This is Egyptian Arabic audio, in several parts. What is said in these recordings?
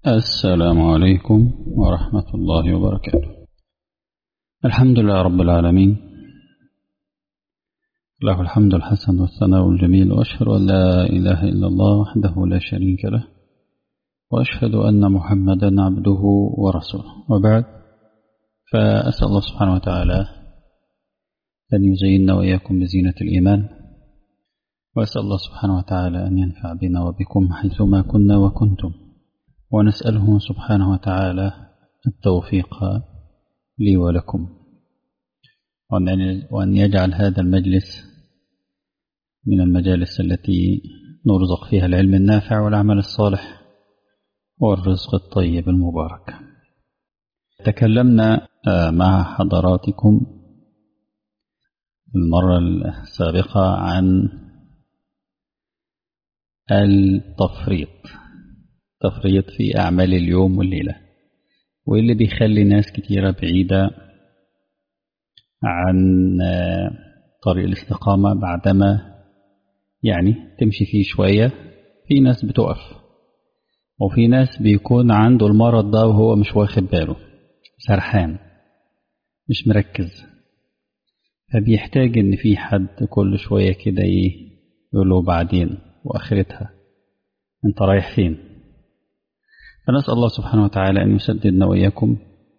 السلام عليكم ورحمة الله وبركاته الحمد لله رب العالمين له الحمد الحسن والثناء الجميل وأشهد أن لا إله إلا الله وحده لا شريك له وأشهد أن محمدا عبده ورسوله وبعد فأسأل الله سبحانه وتعالى أن يزيننا وإياكم بزينة الإيمان وأسأل الله سبحانه وتعالى أن ينفع بنا وبكم حيثما كنا وكنتم ونسأله سبحانه وتعالى التوفيق لي ولكم وأن يجعل هذا المجلس من المجالس التي نرزق فيها العلم النافع والعمل الصالح والرزق الطيب المبارك تكلمنا مع حضراتكم المرة السابقة عن التفريط تفريط في أعمال اليوم والليلة واللي بيخلي ناس كتيرة بعيدة عن طريق الاستقامة بعدما يعني تمشي فيه شوية في ناس بتقف وفي ناس بيكون عنده المرض ده وهو مش واخد باله سرحان مش مركز فبيحتاج ان في حد كل شوية كده ايه يقول له بعدين واخرتها انت رايح فين فنسأل الله سبحانه وتعالى أن يسددنا وإياكم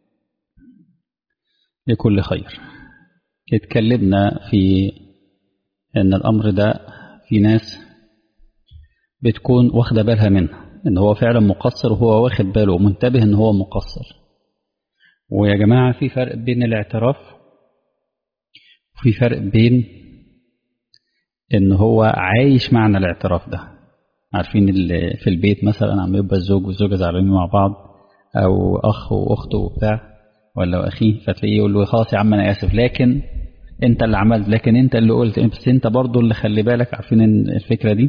لكل خير اتكلمنا في أن الأمر ده في ناس بتكون واخدة بالها منه أن هو فعلا مقصر وهو واخد باله ومنتبه أن هو مقصر ويا جماعة في فرق بين الاعتراف وفي فرق بين أن هو عايش معنى الاعتراف ده عارفين اللي في البيت مثلا عم يبقى الزوج والزوجة زعلانين مع بعض أو أخ وأخته وبتاع ولا أخيه فتلاقيه يقول له خلاص يا عم أنا آسف لكن أنت اللي عملت لكن أنت اللي قلت بس أنت برضو اللي خلي بالك عارفين الفكرة دي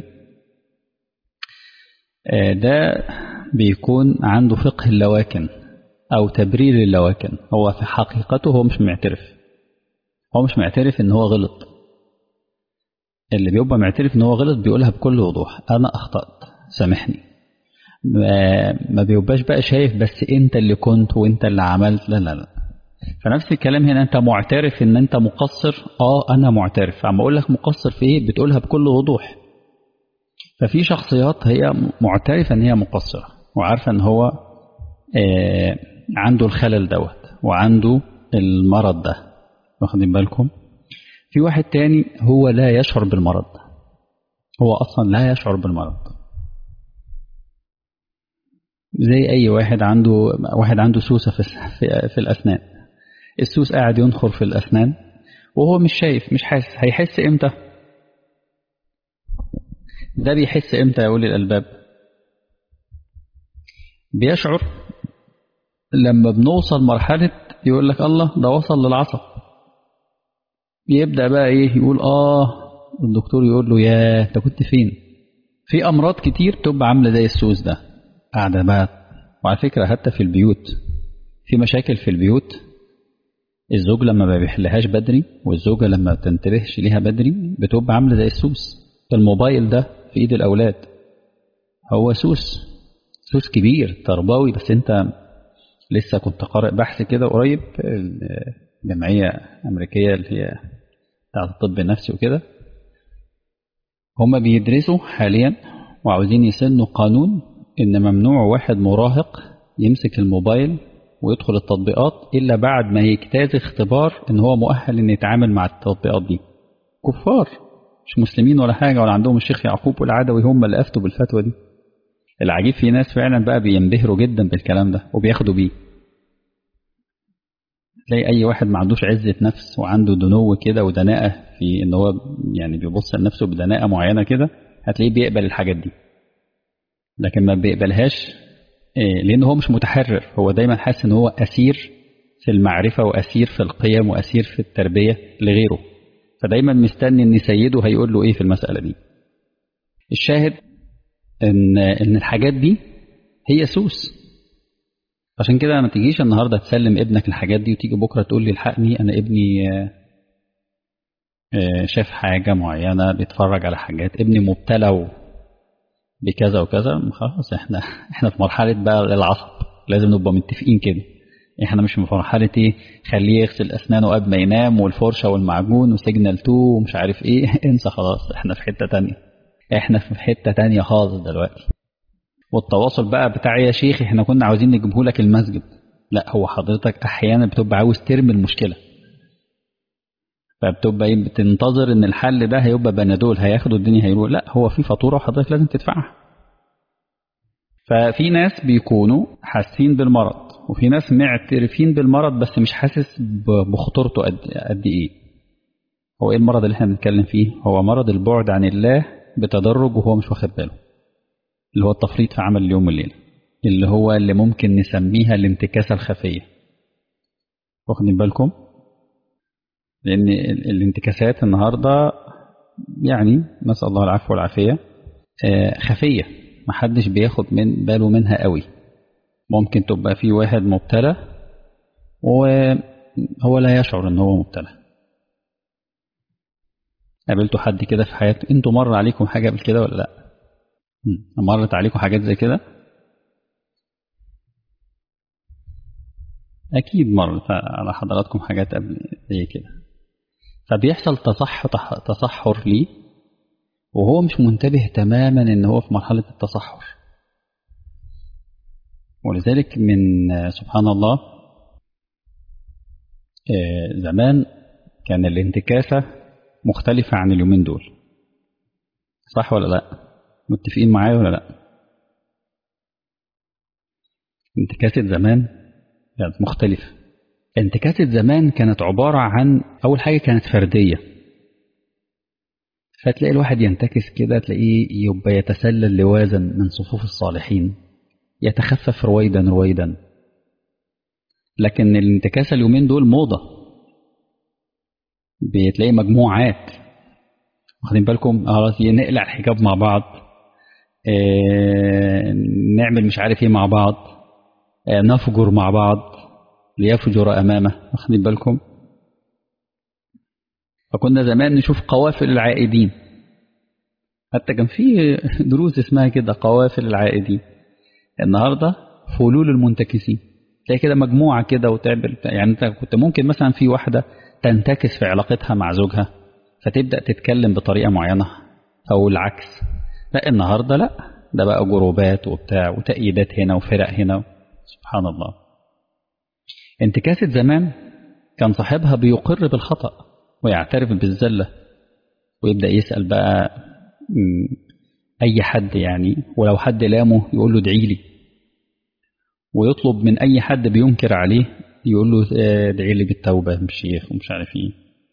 ده بيكون عنده فقه اللواكن أو تبرير اللواكن هو في حقيقته هو مش معترف هو مش معترف إن هو غلط اللي بيبقى معترف ان هو غلط بيقولها بكل وضوح انا اخطأت سامحني ما بيبقاش بقى شايف بس انت اللي كنت وانت اللي عملت لا لا لا فنفس الكلام هنا انت معترف ان انت مقصر اه انا معترف عم اقول لك مقصر في ايه بتقولها بكل وضوح ففي شخصيات هي معترفه ان هي مقصره وعارفه ان هو آه عنده الخلل دوت وعنده المرض ده واخدين بالكم في واحد تاني هو لا يشعر بالمرض هو أصلا لا يشعر بالمرض زي أي واحد عنده واحد عنده سوسة في, في, في الأسنان السوس قاعد ينخر في الأسنان وهو مش شايف مش حاسس هيحس إمتى ده بيحس إمتى يا أولي الألباب بيشعر لما بنوصل مرحلة يقول لك الله ده وصل للعصب يبدأ بقى ايه يقول اه الدكتور يقول له يا انت كنت فين في امراض كتير تبقى عامله زي السوس ده قاعده بقى وعلى فكره حتى في البيوت في مشاكل في البيوت الزوج لما ما بيحلهاش بدري والزوجه لما ما تنتبهش ليها بدري بتبقى عامله زي السوس الموبايل ده في ايد الاولاد هو سوس سوس كبير تربوي بس انت لسه كنت قارئ بحث كده قريب جمعيه امريكيه اللي هي بتاعت الطب النفسي وكده هما بيدرسوا حاليا وعاوزين يسنوا قانون ان ممنوع واحد مراهق يمسك الموبايل ويدخل التطبيقات الا بعد ما يجتاز اختبار ان هو مؤهل ان يتعامل مع التطبيقات دي كفار مش مسلمين ولا حاجه ولا عندهم الشيخ يعقوب والعدوي هم اللي افتوا بالفتوى دي العجيب في ناس فعلا بقى بينبهروا جدا بالكلام ده وبياخدوا بيه تلاقي اي واحد ما عندوش عزه نفس وعنده دنو كده ودناءه في ان هو يعني بيبص لنفسه بدناءه معينه كده هتلاقيه بيقبل الحاجات دي لكن ما بيقبلهاش لان هو مش متحرر هو دايما حاسس ان هو اسير في المعرفه واسير في القيم واسير في التربيه لغيره فدايما مستني ان سيده هيقول له ايه في المساله دي الشاهد ان ان الحاجات دي هي سوس عشان كده ما تجيش النهارده تسلم ابنك الحاجات دي وتيجي بكره تقول لي الحقني انا ابني شاف حاجه معينه بيتفرج على حاجات ابني مبتلى بكذا وكذا خلاص احنا احنا في مرحله بقى العصب لازم نبقى متفقين كده احنا مش في مرحله ايه خليه يغسل اسنانه قبل ما ينام والفرشه والمعجون وسيجنال 2 ومش عارف ايه انسى خلاص احنا في حته تانية احنا في حته تانية خالص دلوقتي والتواصل بقى بتاع يا شيخ احنا كنا عاوزين نجيبه لك المسجد لا هو حضرتك احيانا بتبقى عاوز ترمي المشكله فبتبقى ايه بتنتظر ان الحل ده هيبقى بنادول هياخدوا الدنيا هيروح لا هو في فاتوره وحضرتك لازم تدفعها ففي ناس بيكونوا حاسين بالمرض وفي ناس معترفين بالمرض بس مش حاسس بخطورته قد قد ايه هو ايه المرض اللي احنا بنتكلم فيه هو مرض البعد عن الله بتدرج وهو مش واخد باله اللي هو التفريط في عمل اليوم والليله اللي هو اللي ممكن نسميها الانتكاسه الخفيه واخدين بالكم لان الانتكاسات النهارده يعني نسال الله العفو والعافيه خفيه محدش بياخد من باله منها قوي ممكن تبقى في واحد مبتلى وهو لا يشعر ان هو مبتلى قابلتوا حد كده في حياته انتوا مر عليكم حاجه قبل كده ولا لا مرت عليكم حاجات زي كده اكيد مرت على حضراتكم حاجات قبل زي كده فبيحصل تصح تصحر ليه وهو مش منتبه تماما ان هو في مرحله التصحر ولذلك من سبحان الله زمان كان الانتكاسة مختلفة عن اليومين دول صح ولا لا متفقين معايا ولا لا انتكاسة زمان كانت مختلفة انتكاسة زمان كانت عبارة عن أول حاجة كانت فردية فتلاقي الواحد ينتكس كده تلاقيه يبقى يتسلل لوازا من صفوف الصالحين يتخفف رويدا رويدا لكن الانتكاسة اليومين دول موضة بتلاقي مجموعات واخدين بالكم خلاص نقلع الحجاب مع بعض اه نعمل مش عارف ايه مع بعض اه نفجر مع بعض ليفجر امامه واخدين بالكم فكنا زمان نشوف قوافل العائدين حتى كان في دروس اسمها كده قوافل العائدين النهارده فلول المنتكسين تلاقي كده مجموعه كده وتعمل يعني انت كنت ممكن مثلا في واحده تنتكس في علاقتها مع زوجها فتبدا تتكلم بطريقه معينه او العكس لا النهارده لا ده بقى جروبات وبتاع وتأييدات هنا وفرق هنا سبحان الله انتكاسة زمان كان صاحبها بيقر بالخطأ ويعترف بالزلة ويبدأ يسأل بقى أي حد يعني ولو حد لامه يقول له ادعي لي ويطلب من أي حد بينكر عليه يقول له ادعي لي بالتوبة من الشيخ ومش عارف ايه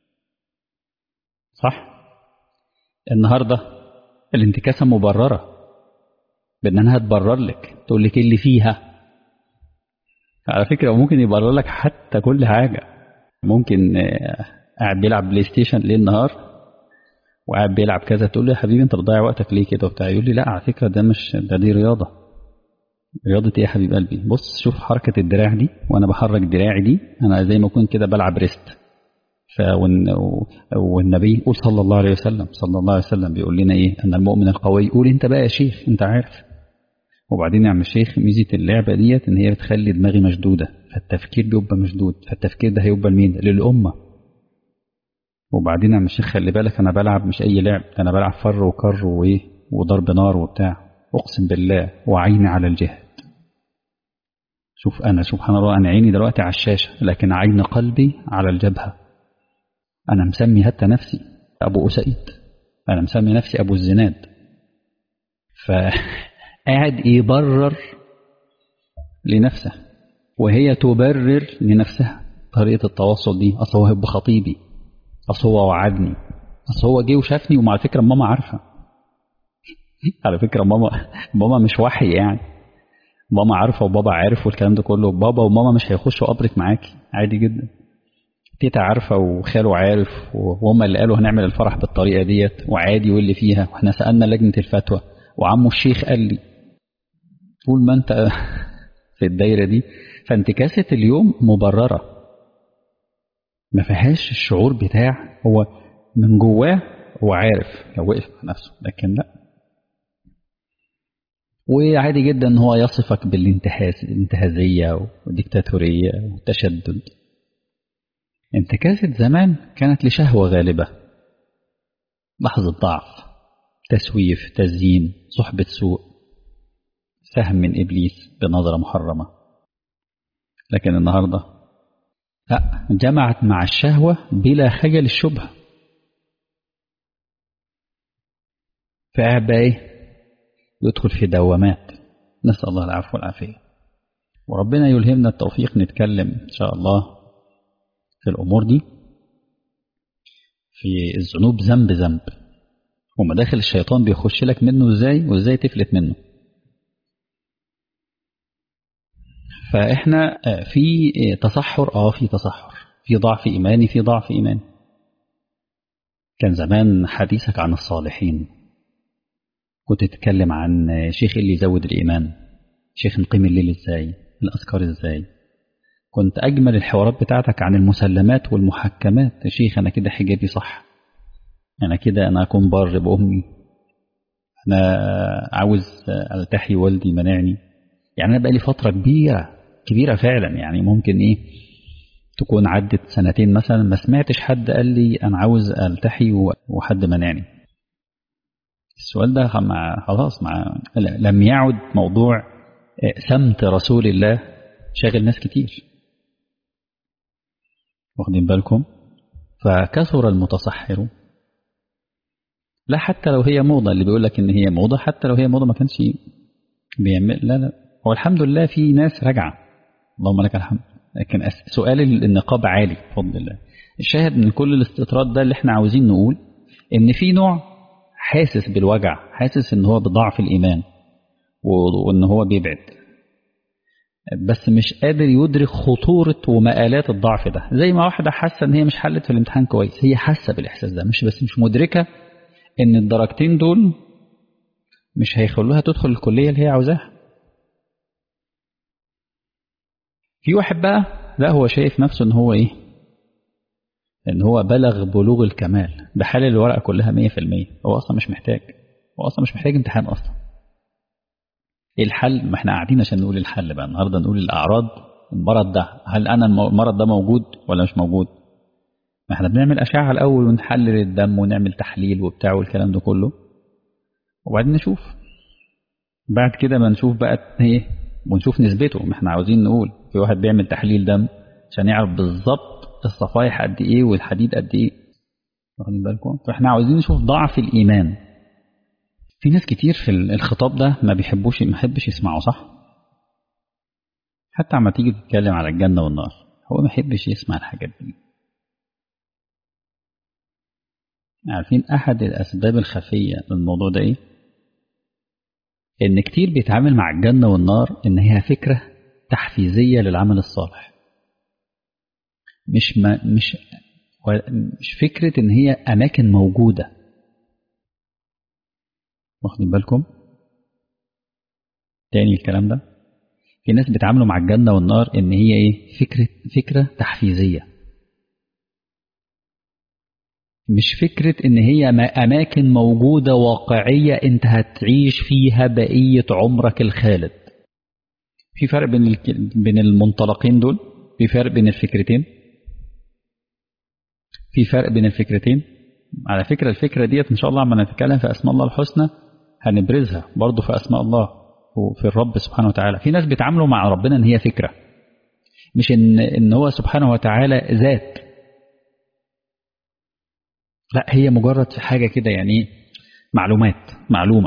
صح النهاردة الانتكاسة مبررة بأنها تبرر لك تقول لك اللي فيها على فكرة ممكن يبرر لك حتى كل حاجة ممكن قاعد بيلعب بلاي ستيشن ليل نهار وقاعد بيلعب كذا تقول له يا حبيبي انت بتضيع وقتك ليه كده وبتاع يقول لي لا على فكرة ده مش ده دي رياضة رياضة ايه يا حبيب قلبي بص شوف حركة الدراع دي وانا بحرك دراعي دي انا زي ما اكون كده بلعب ريست والنبي قول صلى الله عليه وسلم صلى الله عليه وسلم بيقول لنا ايه ان المؤمن القوي يقول انت بقى يا شيخ انت عارف وبعدين يا عم الشيخ ميزه اللعبه ديت ان هي بتخلي دماغي مشدوده فالتفكير بيبقى مشدود فالتفكير ده هيبقى لمين للامه وبعدين يا عم الشيخ خلي بالك انا بلعب مش اي لعب انا بلعب فر وكر وايه وضرب نار وبتاع اقسم بالله وعيني على الجهاد شوف انا سبحان الله انا عيني دلوقتي على الشاشه لكن عين قلبي على الجبهه انا مسمي حتى نفسي ابو اسيد انا مسمي نفسي ابو الزناد فقاعد يبرر لنفسه وهي تبرر لنفسها طريقه التواصل دي اصل هو هيبقى خطيبي اصل هو وعدني اصل هو جه وشافني ومع فكره ماما عارفه على فكره ماما ماما مش وحي يعني ماما عارفه وبابا عارف والكلام ده كله بابا وماما مش هيخشوا قبرك معاكي عادي جدا تيتا عارفه وخاله عارف وهم اللي قالوا هنعمل الفرح بالطريقه ديت وعادي واللي فيها واحنا سالنا لجنه الفتوى وعمو الشيخ قال لي طول ما انت في الدايره دي فانتكاسه اليوم مبرره ما فيهاش الشعور بتاع هو من جواه هو عارف لو وقف مع نفسه لكن لا وعادي جدا ان هو يصفك بالانتهاز الانتهازية والديكتاتورية والتشدد انتكاسة زمان كانت لشهوة غالبة لحظة ضعف تسويف تزيين صحبة سوء سهم من إبليس بنظرة محرمة لكن النهاردة لا جمعت مع الشهوة بلا خجل الشبهة فقاعد بقى ايه يدخل في دوامات نسأل الله العفو والعافية وربنا يلهمنا التوفيق نتكلم إن شاء الله في الأمور دي في الذنوب ذنب ذنب ومداخل الشيطان بيخش لك منه ازاي وازاي تفلت منه فاحنا في تصحر اه في تصحر في ضعف ايماني في ضعف ايماني كان زمان حديثك عن الصالحين كنت تتكلم عن شيخ اللي يزود الايمان شيخ نقيم الليل ازاي الاذكار ازاي كنت اجمل الحوارات بتاعتك عن المسلمات والمحكمات يا شيخ انا كده حجابي صح انا كده انا اكون بر بامي انا عاوز التحي والدي منعني يعني انا بقالي فتره كبيره كبيره فعلا يعني ممكن ايه تكون عدت سنتين مثلا ما سمعتش حد قال لي انا عاوز التحي وحد منعني السؤال ده مع خلاص مع لم يعد موضوع سمت رسول الله شاغل ناس كتير واخدين بالكم فكثر المتصحر لا حتى لو هي موضة اللي بيقول لك ان هي موضة حتى لو هي موضة ما كانش بيعمل لا لا هو الحمد لله في ناس راجعة اللهم لك الحمد لكن سؤال النقاب عالي بفضل الله الشاهد من كل الاستطراد ده اللي احنا عاوزين نقول ان في نوع حاسس بالوجع حاسس ان هو بضعف الايمان وان هو بيبعد بس مش قادر يدرك خطورة ومآلات الضعف ده زي ما واحدة حاسة ان هي مش حلت في الامتحان كويس هي حاسة بالاحساس ده مش بس مش مدركة ان الدرجتين دول مش هيخلوها تدخل الكلية اللي هي عاوزاها في واحد بقى لا هو شايف نفسه ان هو ايه ان هو بلغ بلوغ الكمال بحال الورقة كلها 100% هو اصلا مش محتاج هو اصلا مش محتاج امتحان اصلا ايه الحل ما احنا قاعدين عشان نقول الحل بقى النهارده نقول الاعراض المرض ده هل انا المرض ده موجود ولا مش موجود ما احنا بنعمل اشعه الاول ونحلل الدم ونعمل تحليل وبتاع والكلام ده كله وبعدين نشوف بعد كده ما نشوف بقى ايه ونشوف نسبته ما احنا عاوزين نقول في واحد بيعمل تحليل دم عشان يعرف بالظبط الصفائح قد ايه والحديد قد ايه واخدين بالكم فاحنا عاوزين نشوف ضعف الايمان في ناس كتير في الخطاب ده ما بيحبوش ما يحبش يسمعوا صح حتى عما تيجي تتكلم على الجنة والنار هو ما يحبش يسمع الحاجات دي عارفين أحد الأسباب الخفية للموضوع ده إيه؟ إن كتير بيتعامل مع الجنة والنار إن هي فكرة تحفيزية للعمل الصالح مش ما مش مش فكرة إن هي أماكن موجودة واخدين بالكم تاني الكلام ده في ناس بيتعاملوا مع الجنة والنار ان هي ايه فكرة فكرة تحفيزية مش فكرة ان هي اماكن موجودة واقعية انت هتعيش فيها بقية عمرك الخالد في فرق بين بين المنطلقين دول في فرق بين الفكرتين في فرق بين الفكرتين على فكرة الفكرة ديت ان شاء الله عما نتكلم في اسماء الله الحسنى هنبرزها برضه في أسماء الله وفي الرب سبحانه وتعالى في ناس بيتعاملوا مع ربنا إن هي فكرة مش إن, إن هو سبحانه وتعالى ذات لا هي مجرد حاجة كده يعني معلومات معلومة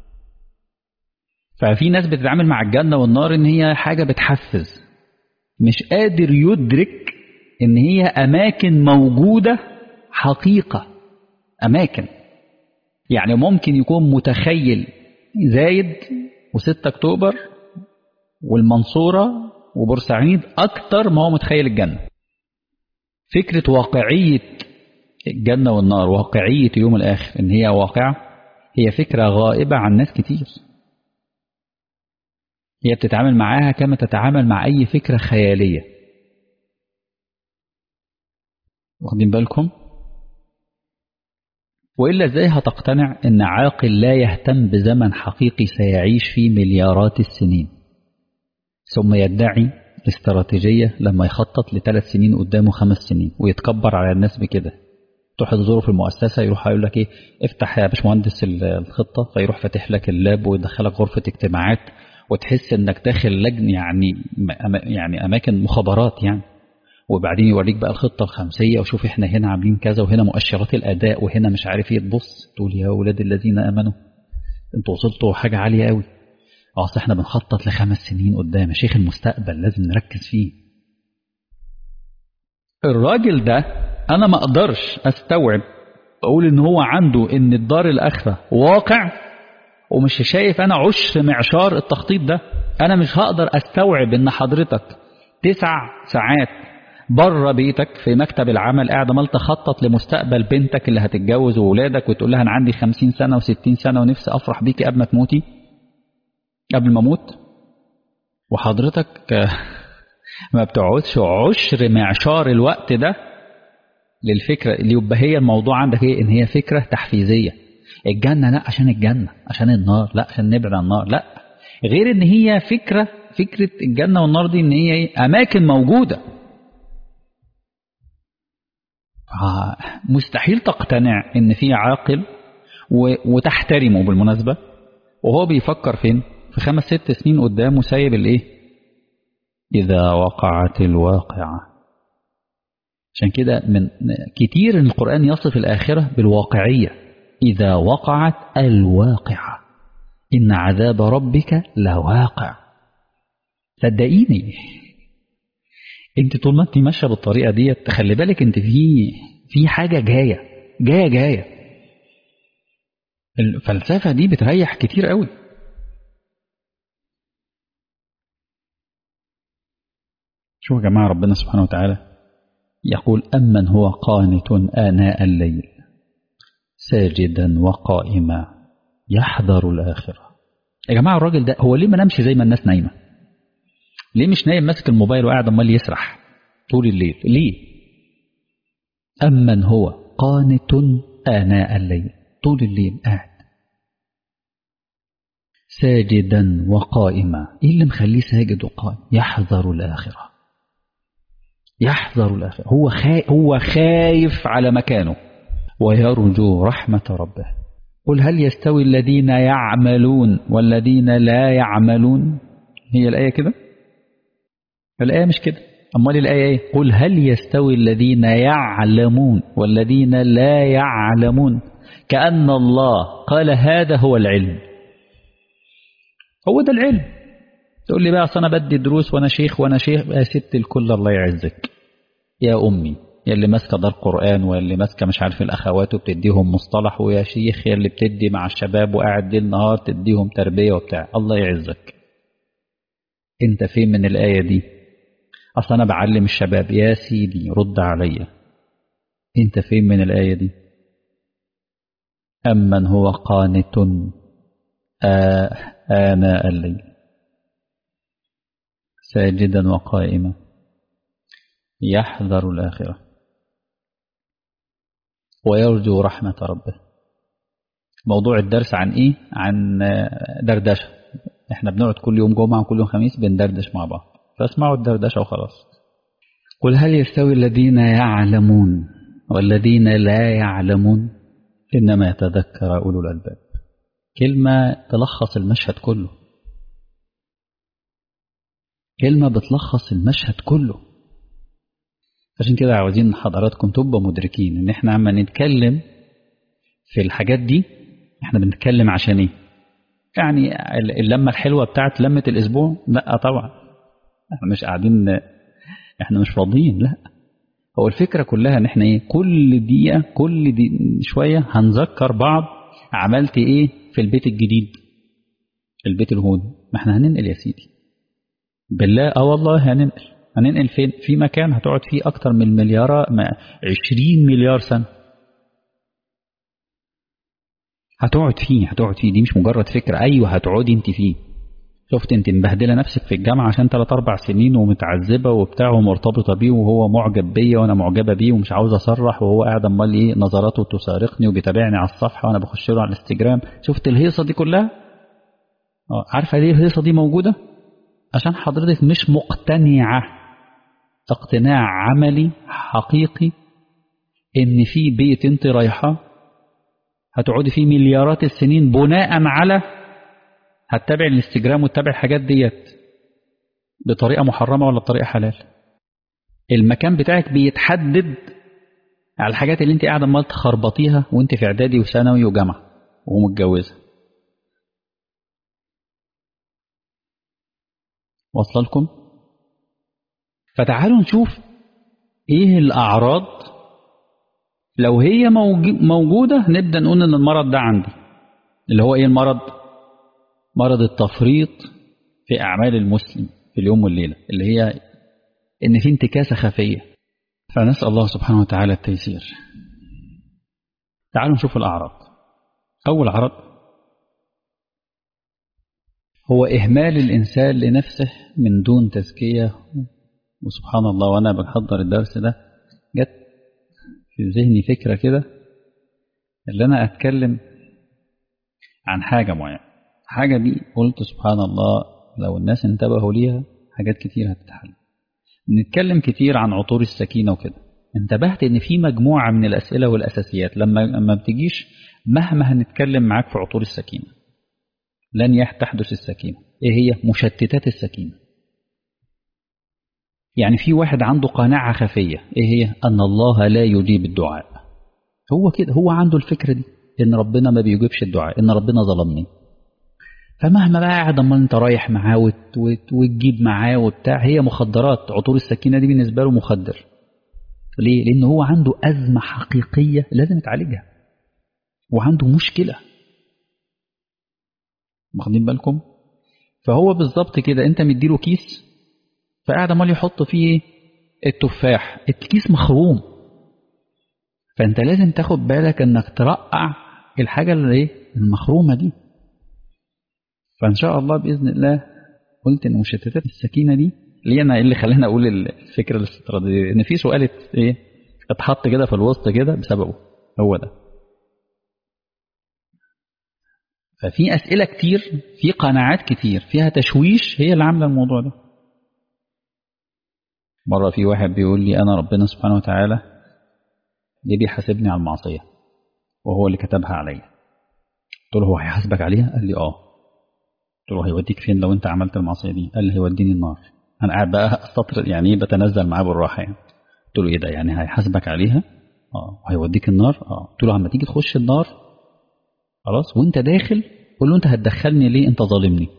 ففي ناس بتتعامل مع الجنة والنار إن هي حاجة بتحفز مش قادر يدرك إن هي أماكن موجودة حقيقة أماكن يعني ممكن يكون متخيل زايد و6 أكتوبر والمنصورة وبورسعيد أكتر ما هو متخيل الجنة فكرة واقعية الجنة والنار واقعية يوم الآخر إن هي واقعة هي فكرة غائبة عن ناس كتير هي بتتعامل معاها كما تتعامل مع أي فكرة خيالية واخدين بالكم وإلا ازاي هتقتنع ان عاقل لا يهتم بزمن حقيقي سيعيش فيه مليارات السنين ثم يدعي استراتيجية لما يخطط لثلاث سنين قدامه خمس سنين ويتكبر على الناس بكده تروح تزوره في المؤسسة يروح يقول لك ايه افتح يا باشمهندس الخطة فيروح فاتح لك اللاب ويدخلك غرفة اجتماعات وتحس انك داخل لجن يعني يعني اماكن مخابرات يعني وبعدين يوريك بقى الخطة الخمسية وشوف احنا هنا عاملين كذا وهنا مؤشرات الأداء وهنا مش عارف ايه تبص تقول يا أولاد الذين آمنوا انتوا وصلتوا حاجة عالية قوي اصل احنا بنخطط لخمس سنين قدام يا شيخ المستقبل لازم نركز فيه الراجل ده انا ما اقدرش استوعب اقول ان هو عنده ان الدار الاخره واقع ومش شايف انا عشر معشار التخطيط ده انا مش هقدر استوعب ان حضرتك تسع ساعات بره بيتك في مكتب العمل قاعد عمال تخطط لمستقبل بنتك اللي هتتجوز وولادك وتقول لها انا عندي خمسين سنه وستين سنه ونفسي افرح بيكي قبل ما تموتي قبل ما اموت وحضرتك ما بتقعدش عشر معشار الوقت ده للفكره اللي يبقى هي الموضوع عندك ايه ان هي فكره تحفيزيه الجنه لا عشان الجنه عشان النار لا عشان نبعد عن النار لا غير ان هي فكره فكره الجنه والنار دي ان هي ايه اماكن موجوده مستحيل تقتنع ان في عاقل وتحترمه بالمناسبه وهو بيفكر فين في خمس ست سنين قدامه سايب الايه اذا وقعت الواقعه عشان كده من كتير القران يصف الاخره بالواقعيه اذا وقعت الواقعه ان عذاب ربك لواقع صدقيني انت طول ما انت ماشيه بالطريقه ديت تخلي بالك انت في في حاجه جايه جايه جايه الفلسفه دي بتريح كتير قوي شوفوا يا جماعه ربنا سبحانه وتعالى يقول امن هو قانت اناء الليل ساجدا وقائما يحذر الاخره يا جماعه الراجل ده هو ليه ما نامش زي ما الناس نايمه ليه مش نايم ماسك الموبايل وقاعد عمال يسرح طول الليل ليه أمن هو قانت آناء الليل طول الليل قاعد ساجدا وقائما ايه اللي مخليه ساجد وقائم يحذر الآخرة يحذر الآخرة هو خايف, هو خايف على مكانه ويرجو رحمة ربه قل هل يستوي الذين يعملون والذين لا يعملون هي الآية كده الآية مش كده أمال الآية إيه قل هل يستوي الذين يعلمون والذين لا يعلمون كأن الله قال هذا هو العلم هو ده العلم تقول لي بقى أصل أنا بدي دروس وأنا شيخ وأنا شيخ يا ست الكل الله يعزك يا أمي يا اللي ماسكة دار قرآن واللي ماسكة مش عارف الأخوات وبتديهم مصطلح ويا شيخ يا اللي بتدي مع الشباب وقاعد ليل نهار تديهم تربية وبتاع الله يعزك انت فين من الآية دي أصل أنا بعلم الشباب يا سيدي رد عليا أنت فين من الآية دي أمن هو قانت آناء الليل ساجدا وقائما يحذر الآخرة ويرجو رحمة ربه موضوع الدرس عن إيه؟ عن دردشة إحنا بنقعد كل يوم جمعة وكل يوم خميس بندردش مع بعض فاسمعوا الدردشة وخلاص قل هل يستوي الذين يعلمون والذين لا يعلمون إنما يتذكر أولو الألباب كلمة تلخص المشهد كله كلمة بتلخص المشهد كله عشان كده عاوزين حضراتكم تبقوا مدركين ان احنا عم نتكلم في الحاجات دي احنا بنتكلم عشان ايه يعني اللمة الحلوة بتاعت لمة الاسبوع لا طبعا احنا مش قاعدين احنا مش فاضيين لا هو الفكرة كلها ان احنا ايه كل دقيقة كل دي شوية هنذكر بعض عملت ايه في البيت الجديد البيت الهون ما احنا هننقل يا سيدي بالله اه والله هننقل هننقل فين في مكان هتقعد فيه اكتر من مليار 20 مليار سنة هتقعد فيه هتقعد فيه دي مش مجرد فكرة ايوه هتقعدي انت فيه شفت انت مبهدله نفسك في الجامعه عشان 3 4 سنين ومتعذبه وبتاع ومرتبطه بيه وهو معجب بيا وانا معجبه بيه ومش عاوز اصرح وهو قاعد امال ايه نظراته تسارقني وبيتابعني على الصفحه وانا بخش له على الانستجرام شفت الهيصه دي كلها اه عارفه ليه الهيصه دي موجوده عشان حضرتك مش مقتنعه اقتناع عملي حقيقي ان في بيت انت رايحه هتقعدي فيه مليارات السنين بناء على هتتابع الانستجرام وتتابع الحاجات ديت بطريقه محرمه ولا بطريقه حلال المكان بتاعك بيتحدد على الحاجات اللي انت قاعده امال تخربطيها وانت في اعدادي وثانوي وجامعه ومتجوزه واصله لكم فتعالوا نشوف ايه الاعراض لو هي موجوده نبدا نقول ان المرض ده عندي اللي هو ايه المرض مرض التفريط في أعمال المسلم في اليوم والليلة اللي هي إن في انتكاسة خفية فنسأل الله سبحانه وتعالى التيسير تعالوا نشوف الأعراض أول عرض هو إهمال الإنسان لنفسه من دون تزكية وسبحان الله وأنا بحضر الدرس ده جت في ذهني فكرة كده اللي أنا أتكلم عن حاجة معينة حاجة دي قلت سبحان الله لو الناس انتبهوا ليها حاجات كتير هتتحل بنتكلم كتير عن عطور السكينة وكده انتبهت ان في مجموعة من الأسئلة والأساسيات لما ما بتجيش مهما هنتكلم معاك في عطور السكينة لن تحدث السكينة ايه هي مشتتات السكينة يعني في واحد عنده قناعة خفية ايه هي ان الله لا يجيب الدعاء هو كده هو عنده الفكرة دي ان ربنا ما بيجيبش الدعاء ان ربنا ظلمني فمهما بقى قاعد امال انت رايح معاه وت... وت... وتجيب معاه وبتاع هي مخدرات عطور السكينه دي بالنسبه له مخدر ليه؟ لان هو عنده ازمه حقيقيه لازم يتعالجها وعنده مشكله واخدين بالكم؟ فهو بالظبط كده انت مديله كيس فقاعد امال يحط فيه التفاح الكيس مخروم فانت لازم تاخد بالك انك ترقع الحاجه اللي ايه المخرومه دي فإن شاء الله بإذن الله قلت إن مشتتات السكينة دي ليه أنا اللي خلاني أقول الفكرة الاستراتيجية إن في سؤال إيه اتحط كده في الوسط كده بسببه هو ده ففي أسئلة كتير في قناعات كتير فيها تشويش هي اللي عاملة الموضوع ده مرة في واحد بيقول لي أنا ربنا سبحانه وتعالى ليه بيحاسبني على المعصية وهو اللي كتبها عليا قلت له هو هيحاسبك عليها قال لي اه قلت له هيوديك فين لو انت عملت المعصيه دي قال لي هيوديني النار انا قاعد بقى استطر يعني ايه بتنزل معاه بالراحه يعني قلت له ايه ده يعني هيحاسبك عليها اه وهيوديك النار اه قلت له اما تيجي تخش النار خلاص وانت داخل قول له انت هتدخلني ليه انت ظالمني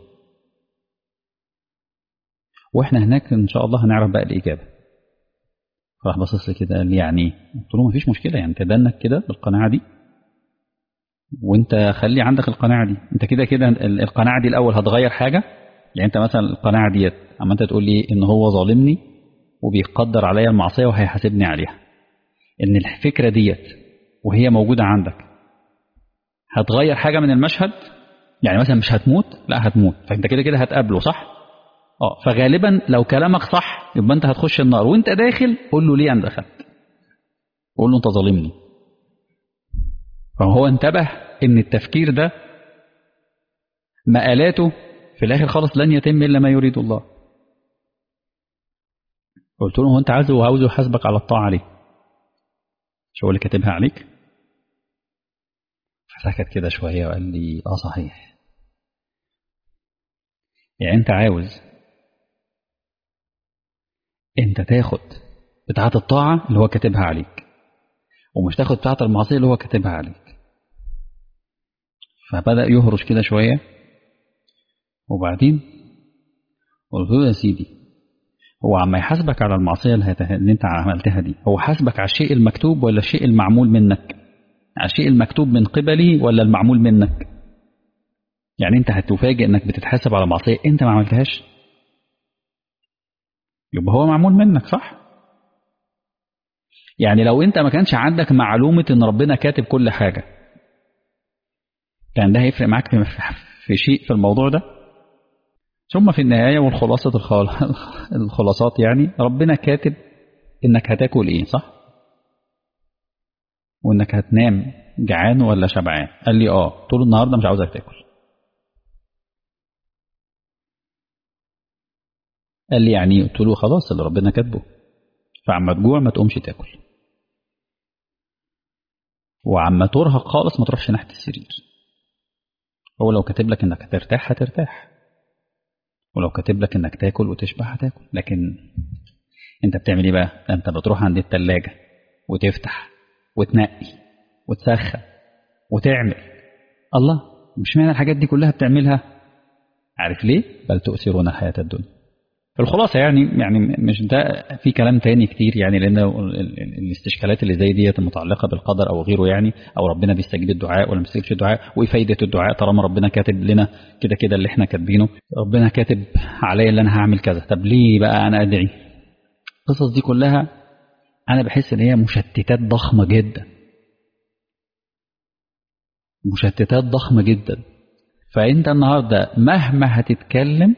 واحنا هناك ان شاء الله هنعرف بقى الاجابه راح باصص لي كده قال لي يعني ايه قلت له مفيش مشكله يعني تدنك كده بالقناعه دي وانت خلي عندك القناعه دي انت كده كده القناعه دي الاول هتغير حاجه يعني انت مثلا القناعه ديت اما انت تقول لي ان هو ظالمني وبيقدر عليا المعصيه وهيحاسبني عليها ان الفكره ديت وهي موجوده عندك هتغير حاجه من المشهد يعني مثلا مش هتموت لا هتموت فانت كده كده هتقابله صح اه فغالبا لو كلامك صح يبقى انت هتخش النار وانت داخل قول له ليه انا دخلت قول له انت ظالمني فهو انتبه ان التفكير ده مآلاته في الاخر خالص لن يتم الا ما يريد الله قلت له هو انت عايزه وعاوزه يحاسبك على الطاعه ليه مش هو اللي كاتبها عليك فسكت كده شويه وقال لي اه صحيح يعني انت عاوز انت تاخد بتاعه الطاعه اللي هو كاتبها عليك ومش تاخد بتاعه المعصيه اللي هو كاتبها عليك فبدأ يهرش كده شوية وبعدين قلت له يا سيدي هو عم يحاسبك على المعصية اللي انت عملتها دي هو حاسبك على الشيء المكتوب ولا الشيء المعمول منك على الشيء المكتوب من قبله ولا المعمول منك يعني انت هتفاجئ انك بتتحاسب على معصية انت ما عملتهاش يبقى هو معمول منك صح يعني لو انت ما كانش عندك معلومة ان ربنا كاتب كل حاجة كان ده هيفرق معاك في شيء في الموضوع ده ثم في النهاية والخلاصة الخال... الخلاصات يعني ربنا كاتب إنك هتاكل إيه صح؟ وإنك هتنام جعان ولا شبعان قال لي آه طول النهاردة مش عاوزك تاكل قال لي يعني قلت له خلاص اللي ربنا كاتبه فعما تجوع ما تقومش تاكل وعما ترهق خالص ما تروحش ناحية السرير هو لو كاتب لك انك هترتاح هترتاح ولو كاتب لك انك تاكل وتشبع هتاكل لكن انت بتعمل ايه بقى انت بتروح عند التلاجة وتفتح وتنقي وتسخن وتعمل الله مش معنى الحاجات دي كلها بتعملها عارف ليه بل تؤثرون الحياة الدنيا الخلاصة يعني يعني مش ده في كلام تاني كتير يعني لأن الاستشكالات اللي زي ديت المتعلقة بالقدر أو غيره يعني أو ربنا بيستجيب الدعاء ولا ما بيستجيبش الدعاء وإيه فايدة الدعاء طالما ربنا كاتب لنا كده كده اللي إحنا كاتبينه ربنا كاتب عليا اللي أنا هعمل كذا طب ليه بقى أنا أدعي القصص دي كلها أنا بحس إن هي مشتتات ضخمة جدا مشتتات ضخمة جدا فأنت النهاردة مهما هتتكلم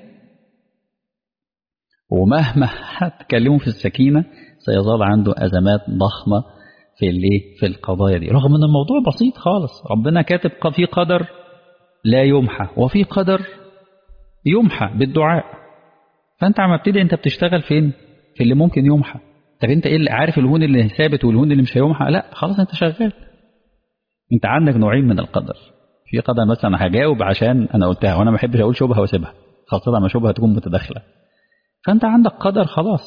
ومهما هتكلمه في السكينة سيظل عنده أزمات ضخمة في الايه في القضايا دي رغم ان الموضوع بسيط خالص ربنا كاتب في قدر لا يمحى وفي قدر يمحى بالدعاء فانت عم بتدعي انت بتشتغل فين في اللي ممكن يمحى طب انت ايه اللي عارف الهون اللي ثابت والهون اللي مش هيمحى لا خلاص انت شغال انت عندك نوعين من القدر في قدر مثلا هجاوب عشان انا قلتها وانا ما بحبش اقول شبهه واسيبها خاصه لما شبهه تكون متداخله فأنت عندك قدر خلاص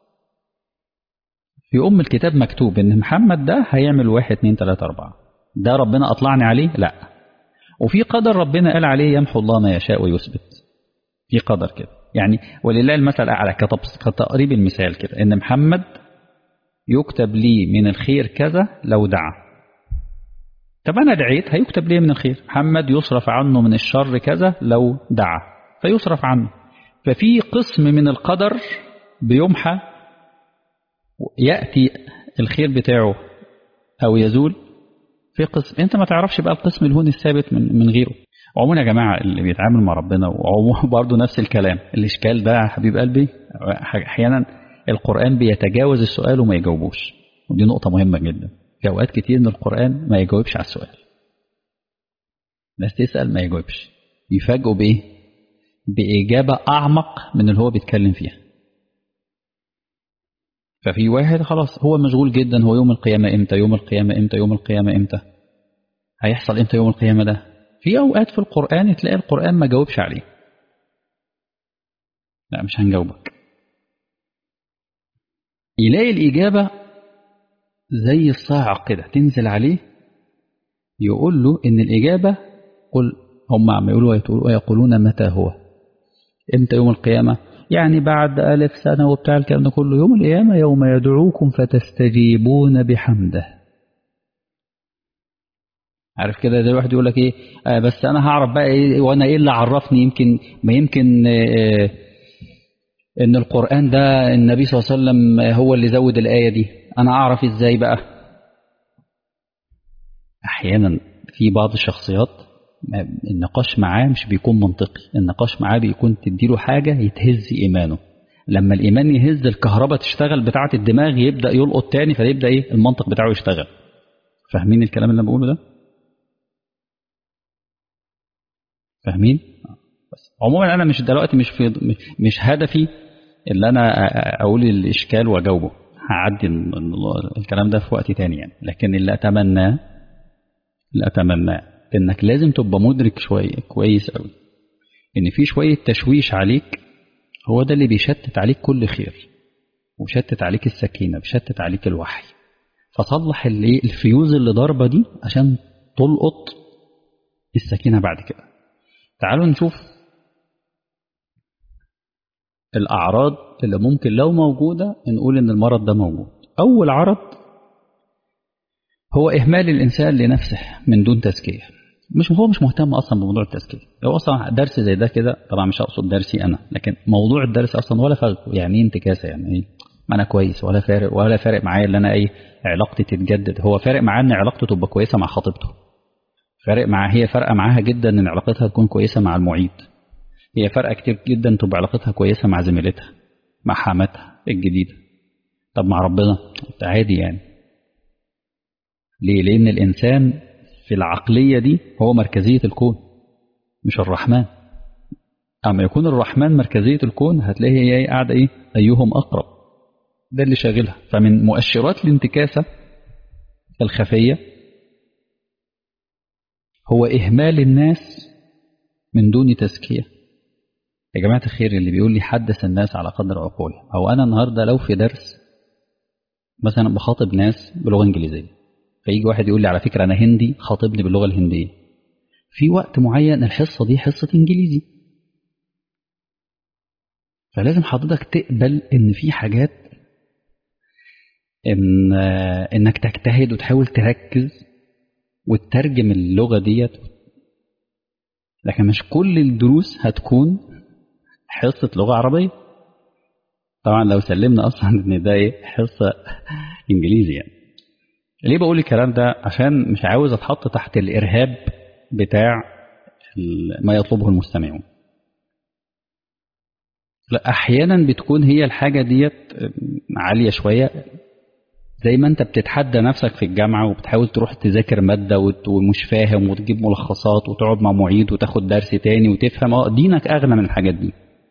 في أم الكتاب مكتوب إن محمد ده هيعمل واحد اتنين تلاتة أربعة ده ربنا أطلعني عليه لا وفي قدر ربنا قال عليه يمحو الله ما يشاء ويثبت في قدر كده يعني ولله المثل الأعلى كتقريب المثال كده إن محمد يكتب لي من الخير كذا لو دعا طب أنا دعيت هيكتب لي من الخير محمد يصرف عنه من الشر كذا لو دعا فيصرف عنه ففي قسم من القدر بيمحى يأتي الخير بتاعه أو يزول في قسم أنت ما تعرفش بقى القسم الهون الثابت من, من غيره عموما يا جماعة اللي بيتعامل مع ربنا وعموما برضه نفس الكلام الإشكال ده يا حبيب قلبي أحيانا القرآن بيتجاوز السؤال وما يجاوبوش ودي نقطة مهمة جدا في أوقات كتير إن القرآن ما يجاوبش على السؤال ناس تسأل ما يجاوبش يفاجئوا بإيه بإجابة أعمق من اللي هو بيتكلم فيها ففي واحد خلاص هو مشغول جدا هو يوم القيامة إمتى يوم القيامة إمتى يوم القيامة إمتى هيحصل إمتى يوم القيامة ده في أوقات في القرآن تلاقي القرآن ما جاوبش عليه لا مش هنجاوبك يلاقي الإجابة زي الصاعق كده تنزل عليه يقول له إن الإجابة قل هم عم يقولوا ويقولون متى هو امتى يوم القيامة يعني بعد ألف سنة وبتاع الكلام ده كله يوم القيامة يوم يدعوكم فتستجيبون بحمده عارف كده زي واحد يقول لك ايه آه بس انا هعرف بقى ايه وانا ايه اللي عرفني يمكن ما يمكن آه ان القرآن ده النبي صلى الله عليه وسلم هو اللي زود الآية دي انا اعرف ازاي بقى احيانا في بعض الشخصيات النقاش معاه مش بيكون منطقي النقاش معاه بيكون تديله حاجة يتهز إيمانه لما الإيمان يهز الكهرباء تشتغل بتاعة الدماغ يبدأ يلقط تاني فيبدأ إيه المنطق بتاعه يشتغل فاهمين الكلام اللي أنا بقوله ده فاهمين بس عموما أنا مش دلوقتي مش في مش هدفي اللي أنا أقول الإشكال وأجاوبه هعدي الكلام ده في وقت تاني يعني لكن اللي أتمناه اللي أتمناه انك لازم تبقى مدرك شوية كويس قوي ان في شوية تشويش عليك هو ده اللي بيشتت عليك كل خير وشتت عليك السكينة بيشتت عليك الوحي فصلح اللي الفيوز اللي ضاربة دي عشان تلقط السكينة بعد كده تعالوا نشوف الأعراض اللي ممكن لو موجودة نقول إن المرض ده موجود أول عرض هو إهمال الإنسان لنفسه من دون تزكية مش هو مش مهتم أصلا بموضوع التزكية هو أصلا درس زي ده كده طبعا مش أقصد درسي أنا لكن موضوع الدرس أصلا ولا فرق يعني إيه انتكاسة يعني إيه ما أنا كويس ولا فارق ولا فارق معايا اللي أنا إيه علاقتي تتجدد هو فارق معاه إن علاقته تبقى كويسة مع خطيبته فارق معاه هي فارقة معاها جدا إن علاقتها تكون كويسة مع المعيد هي فرقة كتير جدا تبقى علاقتها كويسة مع زميلتها مع حماتها الجديدة طب مع ربنا عادي يعني ليه لأن الإنسان في العقلية دي هو مركزية الكون مش الرحمن أما يكون الرحمن مركزية الكون هتلاقي هي قاعدة إيه أيهم أقرب ده اللي شاغلها فمن مؤشرات الانتكاسة الخفية هو إهمال الناس من دون تزكية يا جماعة الخير اللي بيقول لي حدث الناس على قدر عقولهم أو أنا النهاردة لو في درس مثلا بخاطب ناس بلغة إنجليزية فيجي واحد يقول لي على فكرة أنا هندي خاطبني باللغة الهندية في وقت معين الحصة دي حصة إنجليزي فلازم حضرتك تقبل إن في حاجات إن إنك تجتهد وتحاول تركز وتترجم اللغة ديت لكن مش كل الدروس هتكون حصة لغة عربية طبعا لو سلمنا أصلا إن ده إيه حصة إنجليزي يعني ليه بقول الكلام ده عشان مش عاوز أتحط تحت الإرهاب بتاع ما يطلبه المستمعون لا أحيانا بتكون هي الحاجة ديت عالية شوية زي ما انت بتتحدى نفسك في الجامعة وبتحاول تروح تذاكر مادة ومش فاهم وتجيب ملخصات وتقعد مع معيد وتاخد درس تاني وتفهم اه دينك أغنى من الحاجات دي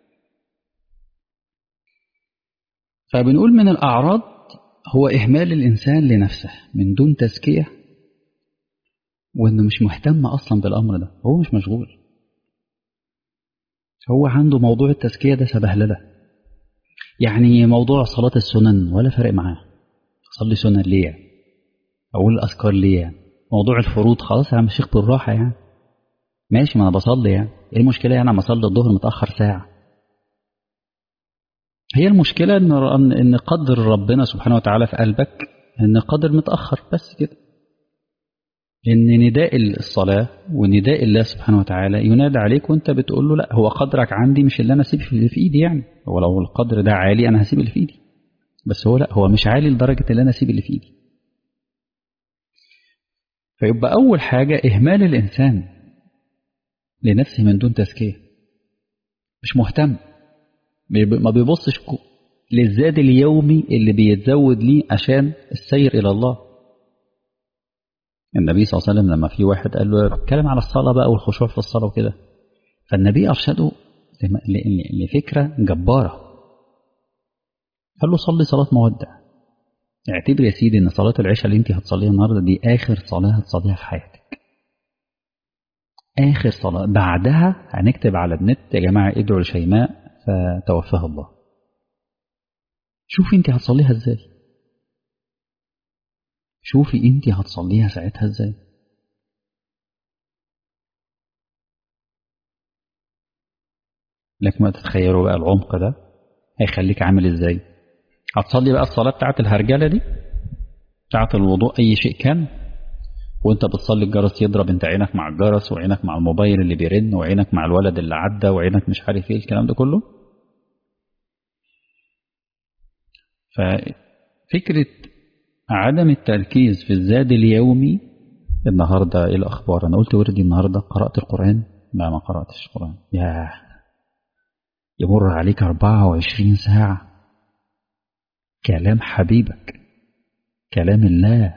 فبنقول من الأعراض هو إهمال الإنسان لنفسه من دون تزكية وإنه مش مهتم أصلا بالأمر ده هو مش مشغول هو عنده موضوع التزكية ده سبهللة يعني موضوع صلاة السنن ولا فارق معاه أصلي سنن ليه يعني أقول الأذكار ليه يعني موضوع الفروض خلاص يا عم الشيخ بالراحة يعني ماشي ما أنا بصلي يعني إيه المشكلة يعني أنا أصلي الظهر متأخر ساعة هي المشكلة إن إن قدر ربنا سبحانه وتعالى في قلبك إن قدر متأخر بس كده إن نداء الصلاة ونداء الله سبحانه وتعالى ينادى عليك وأنت بتقول له لا هو قدرك عندي مش اللي أنا أسيب اللي في إيدي يعني هو لو القدر ده عالي أنا هسيب اللي في إيدي بس هو لا هو مش عالي لدرجة اللي أنا أسيب اللي في إيدي فيبقى أول حاجة إهمال الإنسان لنفسه من دون تزكية مش مهتم ما بيبصش للزاد اليومي اللي بيتزود ليه عشان السير إلى الله النبي صلى الله عليه وسلم لما في واحد قال له اتكلم على الصلاة بقى والخشوع في الصلاة وكده فالنبي أرشده لفكرة جبارة قال له صلي صلاة مودع اعتبر يا سيدي ان صلاة العشاء اللي انت هتصليها النهارده دي اخر صلاة هتصليها في حياتك اخر صلاة بعدها هنكتب على النت يا جماعة ادعوا لشيماء فتوفاها الله شوفي انت هتصليها ازاي شوفي انت هتصليها ساعتها ازاي لك ما تتخيلوا بقى العمق ده هيخليك عامل ازاي هتصلي بقى الصلاة بتاعت الهرجلة دي بتاعت الوضوء أي شيء كان وانت بتصلي الجرس يضرب انت عينك مع الجرس وعينك مع الموبايل اللي بيرن وعينك مع الولد اللي عدى وعينك مش عارف ايه الكلام ده كله ففكرة عدم التركيز في الزاد اليومي النهاردة ايه الأخبار أنا قلت وردي النهاردة قرأت القرآن لا ما قرأتش القرآن ياه يمر عليك 24 ساعة كلام حبيبك كلام الله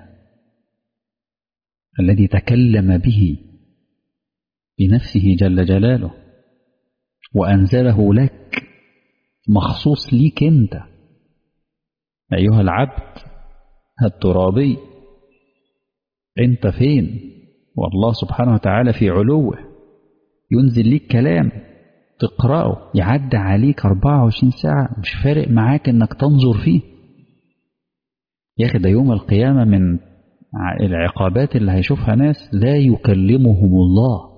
الذي تكلم به بنفسه جل جلاله وأنزله لك مخصوص ليك أنت أيها العبد الترابي أنت فين والله سبحانه وتعالى في علوه ينزل ليك كلام تقرأه يعدي عليك 24 ساعة مش فارق معاك انك تنظر فيه يا أخي ده يوم القيامة من العقابات اللي هيشوفها ناس لا يكلمهم الله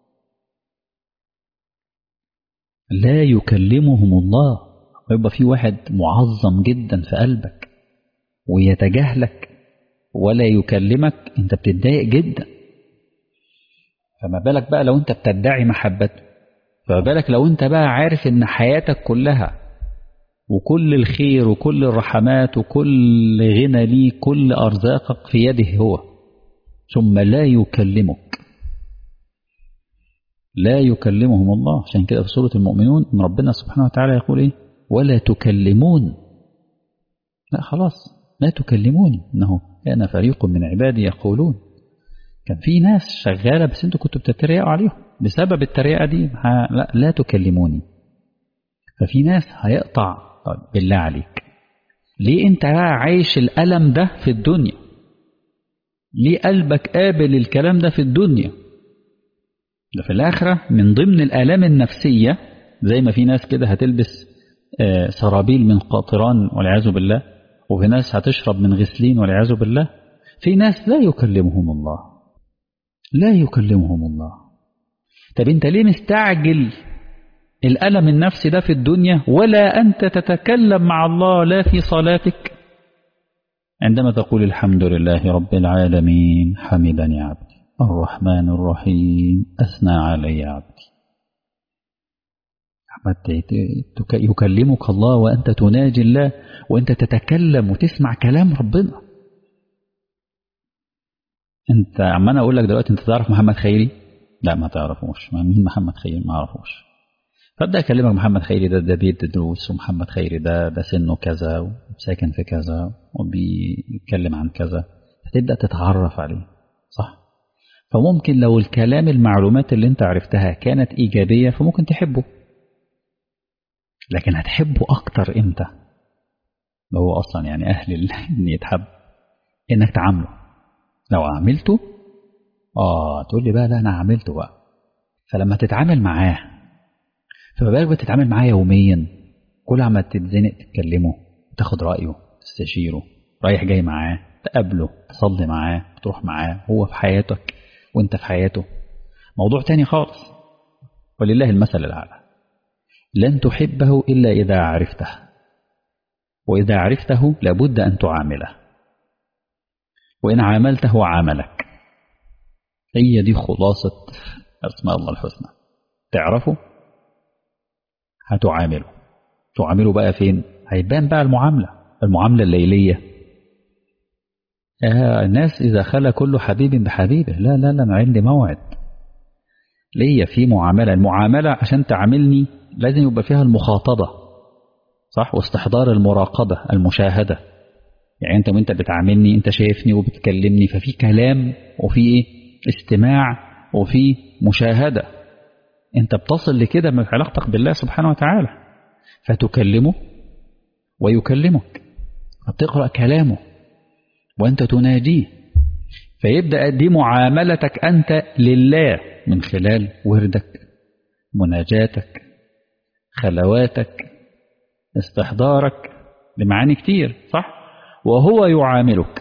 لا يكلمهم الله ويبقى في واحد معظم جدا في قلبك ويتجاهلك ولا يكلمك انت بتتضايق جدا فما بالك بقى لو انت بتدعي محبته فما بالك لو انت بقى عارف ان حياتك كلها وكل الخير وكل الرحمات وكل غنى ليه كل أرزاقك في يده هو ثم لا يكلمك لا يكلمهم الله عشان كده في سورة المؤمنون ان ربنا سبحانه وتعالى يقول ايه ولا تكلمون لا خلاص لا تكلموني انه كان فريق من عبادي يقولون كان في ناس شغالة بس انتوا كنتوا بتتريقوا عليهم بسبب التريقة دي لا, لا تكلموني ففي ناس هيقطع بالله عليك ليه انت عايش الألم ده في الدنيا ليه قلبك قابل الكلام ده في الدنيا ده في الآخرة من ضمن الآلام النفسية زي ما في ناس كده هتلبس سرابيل من قاطران والعياذ بالله وفي ناس هتشرب من غسلين والعياذ بالله في ناس لا يكلمهم الله لا يكلمهم الله طب انت ليه مستعجل الألم النفسي ده في الدنيا ولا أنت تتكلم مع الله لا في صلاتك عندما تقول الحمد لله رب العالمين حمدني عبدي الرحمن الرحيم أثنى علي عبدي يكلمك الله وأنت تناجي الله وأنت تتكلم وتسمع كلام ربنا أنت عمال أقول لك دلوقتي أنت تعرف محمد خيري لا ما تعرفوش مين محمد خيري ما أعرفوش فابدا اكلمك محمد خيري ده ده بيدي دروس ومحمد خيري ده ده سنه كذا وساكن في كذا وبيتكلم عن كذا فتبدا تتعرف عليه صح فممكن لو الكلام المعلومات اللي انت عرفتها كانت ايجابيه فممكن تحبه لكن هتحبه اكتر امتى لو هو اصلا يعني اهل ان يتحب انك تعامله لو عملته اه تقول لي بقى لا انا عملته بقى فلما تتعامل معاه فما بالك بتتعامل معاه يوميا كل عما تتزنق تتكلمه تاخد رأيه تستشيره رايح جاي معاه تقابله تصلي معاه تروح معاه هو في حياتك وانت في حياته موضوع تاني خالص ولله المثل الأعلى لن تحبه إلا إذا عرفته وإذا عرفته لابد أن تعامله وإن عاملته عاملك هي دي خلاصة أسماء الله الحسنى تعرفه هتعامله تعامله بقى فين هيبان بقى المعاملة المعاملة الليلية آه الناس إذا خلى كل حبيب بحبيبه لا لا لا أنا عندي موعد ليا في معاملة المعاملة عشان تعاملني لازم يبقى فيها المخاطبة صح واستحضار المراقبة المشاهدة يعني أنت وأنت بتعاملني أنت شايفني وبتكلمني ففي كلام وفي إيه استماع وفي مشاهدة أنت بتصل لكده من علاقتك بالله سبحانه وتعالى فتكلمه ويكلمك فتقرأ كلامه وأنت تناجيه فيبدأ دي معاملتك أنت لله من خلال وردك مناجاتك خلواتك استحضارك لمعاني كتير صح وهو يعاملك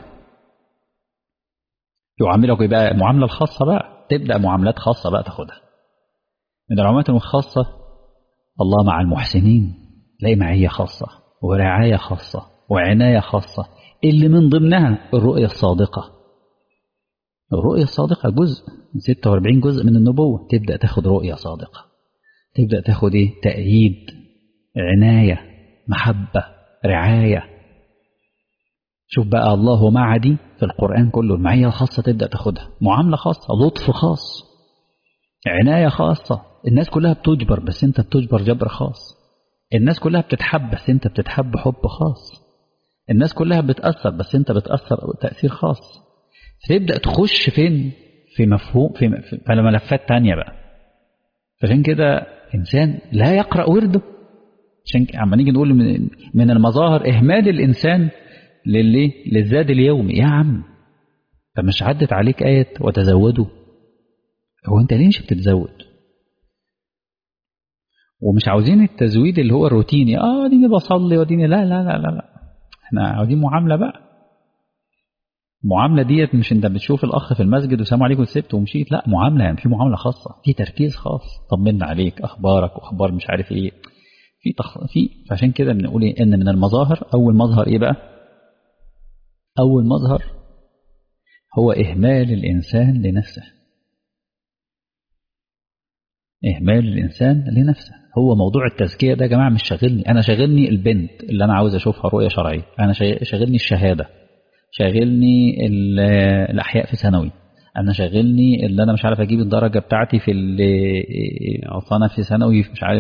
يعاملك يبقى المعاملة الخاصة بقى تبدأ معاملات خاصة بقى تاخدها من العلامات الخاصة الله مع المحسنين تلاقي معية خاصة ورعاية خاصة وعناية خاصة اللي من ضمنها الرؤية الصادقة الرؤية الصادقة جزء من 46 جزء من النبوة تبدأ تاخد رؤية صادقة تبدأ تاخد ايه تأييد عناية محبة رعاية شوف بقى الله مع دي في القرآن كله المعية الخاصة تبدأ تاخدها معاملة خاصة لطف خاص عناية خاصة الناس كلها بتجبر بس انت بتجبر جبر خاص الناس كلها بتتحب بس انت بتتحب حب خاص الناس كلها بتأثر بس انت بتأثر تأثير خاص فتبدأ تخش فين في مفهوم في, في ملفات تانية بقى فعشان كده إنسان لا يقرأ ورده عشان عم نيجي نقول من, من المظاهر إهمال الإنسان للي للزاد اليومي يا عم طب مش عدت عليك آية وتزودوا هو أنت ليه مش بتتزود ومش عاوزين التزويد اللي هو الروتيني اه اديني بصلي واديني لا لا لا لا لا احنا عاوزين معامله بقى المعامله ديت مش انت بتشوف الاخ في المسجد وسلام عليكم وسبت ومشيت لا معامله يعني في معامله خاصه في تركيز خاص طمنا عليك اخبارك واخبار مش عارف ايه في تخ... في عشان كده بنقول إيه؟ ان من المظاهر اول مظهر ايه بقى اول مظهر هو اهمال الانسان لنفسه إهمال الإنسان لنفسه هو موضوع التزكية ده يا جماعة مش شاغلني أنا شاغلني البنت اللي أنا عاوز أشوفها رؤية شرعية أنا شاغلني الشهادة شاغلني الأحياء في ثانوي انا شاغلني اللي انا مش عارف اجيب الدرجه بتاعتي في اصل انا في ثانوي مش عارف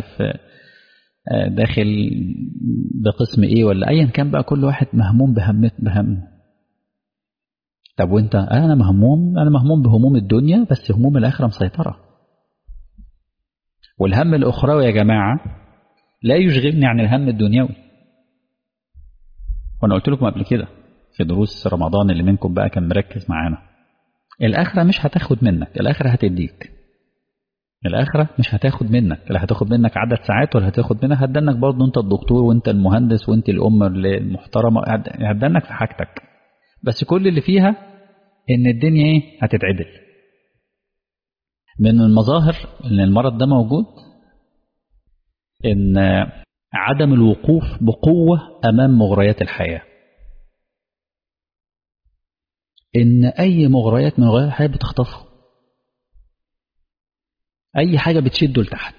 داخل بقسم ايه ولا ايا كان بقى كل واحد مهموم بهم بهم طب وانت انا مهموم انا مهموم بهموم الدنيا بس هموم الاخره مسيطره والهم الاخروي يا جماعه لا يشغلني عن الهم الدنيوي وانا قلت لكم قبل كده في دروس رمضان اللي منكم بقى كان مركز معانا الآخرة مش هتاخد منك الآخرة هتديك الآخرة مش هتاخد منك لا هتاخد منك عدد ساعات ولا هتاخد منك هتدنك برضه أنت الدكتور وأنت المهندس وأنت الأم المحترمة هتدنك في حاجتك بس كل اللي فيها إن الدنيا إيه هتتعدل من المظاهر إن المرض ده موجود إن عدم الوقوف بقوة أمام مغريات الحياة ان اي مغريات من مغريات الحياه بتخطفه اي حاجه بتشده لتحت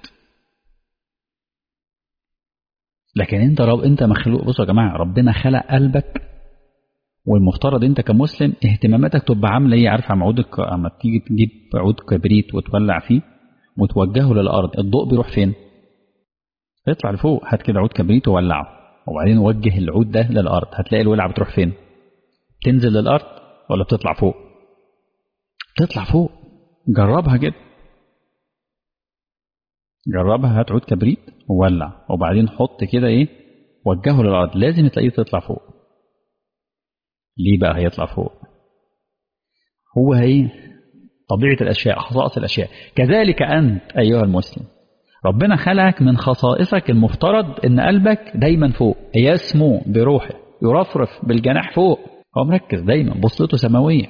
لكن انت رب انت مخلوق بصوا يا جماعه ربنا خلق قلبك والمفترض انت كمسلم اهتماماتك تبقى عامله ايه عارف عم عودك اما تيجي تجيب عود كبريت وتولع فيه وتوجهه للارض الضوء بيروح فين يطلع لفوق هات كده عود كبريت وولعه وبعدين وجه العود ده للارض هتلاقي الولعه بتروح فين تنزل للارض ولا بتطلع فوق تطلع فوق جربها كده جربها هات عود كبريت وولع وبعدين حط كده ايه وجهه للارض لازم تلاقيه تطلع فوق ليه بقى هيطلع فوق هو ايه طبيعة الأشياء خصائص الأشياء كذلك أنت أيها المسلم ربنا خلقك من خصائصك المفترض ان قلبك دايما فوق يسمو بروحه يرفرف بالجناح فوق هو مركز دايما بصلته سماوية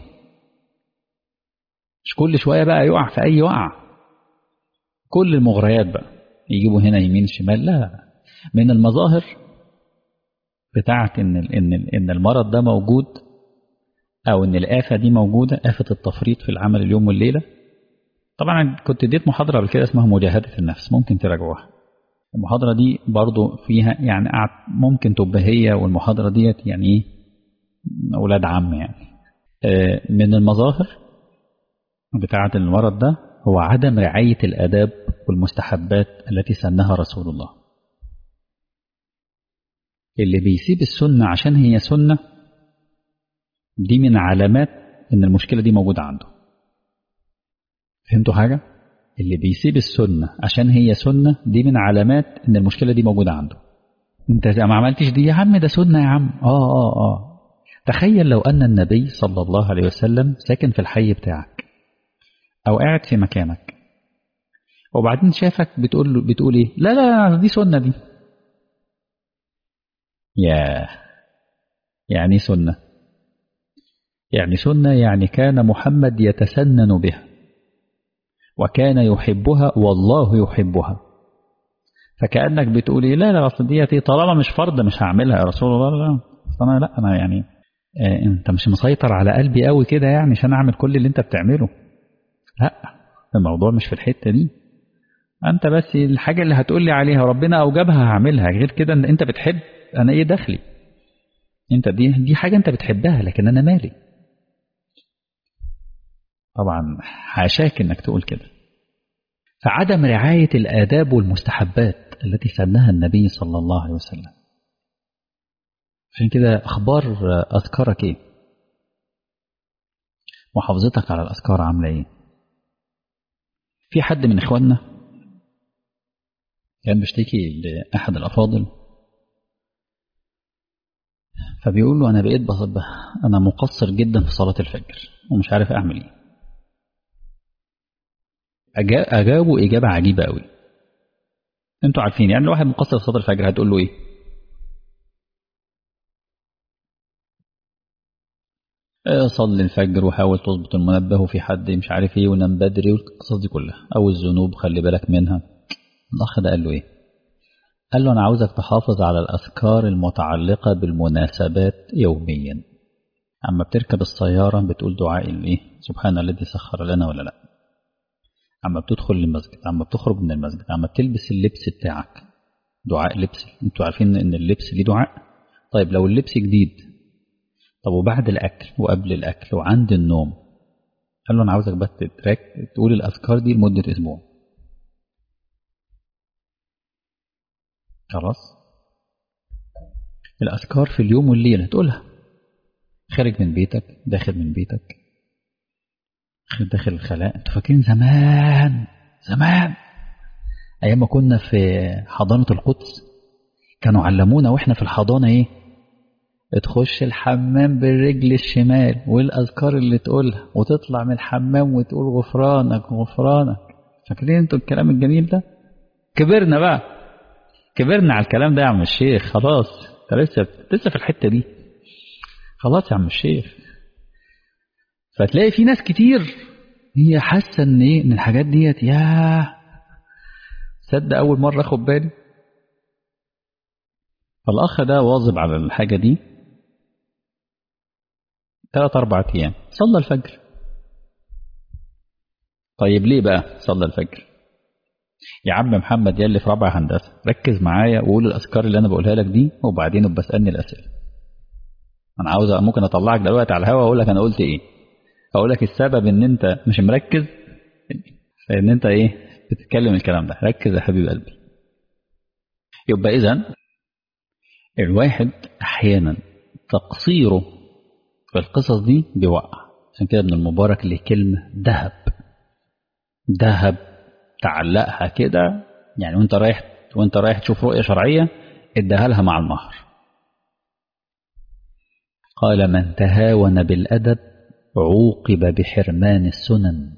مش كل شوية بقى يقع في أي وقع كل المغريات بقى يجيبوا هنا يمين شمال لا من المظاهر بتاعت إن إن إن المرض ده موجود أو إن الآفة دي موجودة آفة التفريط في العمل اليوم والليلة طبعا كنت اديت محاضرة قبل كده اسمها مجاهدة النفس ممكن تراجعوها المحاضرة دي برضو فيها يعني ممكن تبقى هي والمحاضرة ديت يعني ايه أولاد عم يعني من المظاهر بتاعة المرض ده هو عدم رعاية الآداب والمستحبات التي سنها رسول الله اللي بيسيب السنة عشان هي سنة دي من علامات إن المشكلة دي موجودة عنده فهمتوا حاجة؟ اللي بيسيب السنة عشان هي سنة دي من علامات إن المشكلة دي موجودة عنده انت ما عملتش دي يا عم ده سنة يا عم اه اه اه تخيل لو أن النبي صلى الله عليه وسلم ساكن في الحي بتاعك أو قاعد في مكانك وبعدين شافك بتقول له بتقول إيه؟ لا لا دي سنة دي. يا يعني سنة. يعني سنة يعني كان محمد يتسنن بها. وكان يحبها والله يحبها. فكأنك بتقول إيه؟ لا لا أصل ديت طالما مش فرض مش هعملها يا رسول الله لا أنا لا أنا يعني آه أنت مش مسيطر على قلبي قوي كده يعني عشان أعمل كل اللي أنت بتعمله. لا الموضوع مش في الحتة دي انت بس الحاجة اللي هتقول لي عليها ربنا اوجبها هعملها غير كده ان انت بتحب انا ايه دخلي انت دي دي حاجة انت بتحبها لكن انا مالي طبعا حاشاك انك تقول كده فعدم رعاية الآداب والمستحبات التي سنها النبي صلى الله عليه وسلم عشان كده أخبار أذكارك إيه محافظتك على الأذكار عاملة إيه في حد من إخواننا كان بيشتكي لأحد الأفاضل فبيقول له أنا بقيت بصبح أنا مقصر جدا في صلاة الفجر ومش عارف أعمل إيه أجابه إجابة عجيبة قوي أنتوا عارفين يعني لو واحد مقصر في صلاة الفجر هتقول له إيه صلي الفجر وحاول تظبط المنبه وفي حد مش عارف ايه ونام بدري والقصص دي كلها او الذنوب خلي بالك منها الاخ ده قال له ايه قال له انا عاوزك تحافظ على الاذكار المتعلقه بالمناسبات يوميا اما بتركب السياره بتقول دعاء الايه سبحان الذي سخر لنا ولا لا اما بتدخل المسجد اما بتخرج من المسجد اما بتلبس اللبس بتاعك دعاء لبس انتوا عارفين ان اللبس ليه دعاء طيب لو اللبس جديد طب وبعد الأكل وقبل الأكل وعند النوم قال له انا عاوزك بس تترك تقول الاذكار دي لمده اسبوع خلاص الاذكار في اليوم والليله تقولها خارج من بيتك داخل من بيتك داخل الخلاء انتوا فاكرين زمان زمان ايام ما كنا في حضانه القدس كانوا علمونا واحنا في الحضانه ايه تخش الحمام بالرجل الشمال والاذكار اللي تقولها وتطلع من الحمام وتقول غفرانك غفرانك فاكرين انتوا الكلام الجميل ده كبرنا بقى كبرنا على الكلام ده يا عم الشيخ خلاص انت لسه لسه في الحته دي خلاص يا عم الشيخ فتلاقي في ناس كتير هي حاسه ان ايه ان الحاجات ديت يا صدق اول مره اخد بالي فالاخ ده واظب على الحاجه دي ثلاث اربع ايام صلى الفجر طيب ليه بقى صلى الفجر يا عم محمد يلي في رابعه هندسه ركز معايا وقول الاذكار اللي انا بقولها لك دي وبعدين بسالني الاسئله انا عاوز ممكن اطلعك دلوقتي على الهوا واقول لك انا قلت ايه اقول لك السبب ان انت مش مركز ان انت ايه بتتكلم الكلام ده ركز يا حبيب قلبي يبقى اذا الواحد احيانا تقصيره في القصص دي بيوقع عشان كده ابن المبارك ليه كلمه ذهب ذهب تعلقها كده يعني وانت رايح وانت رايح تشوف رؤيه شرعيه اديها لها مع المهر قال من تهاون بالادب عوقب بحرمان السنن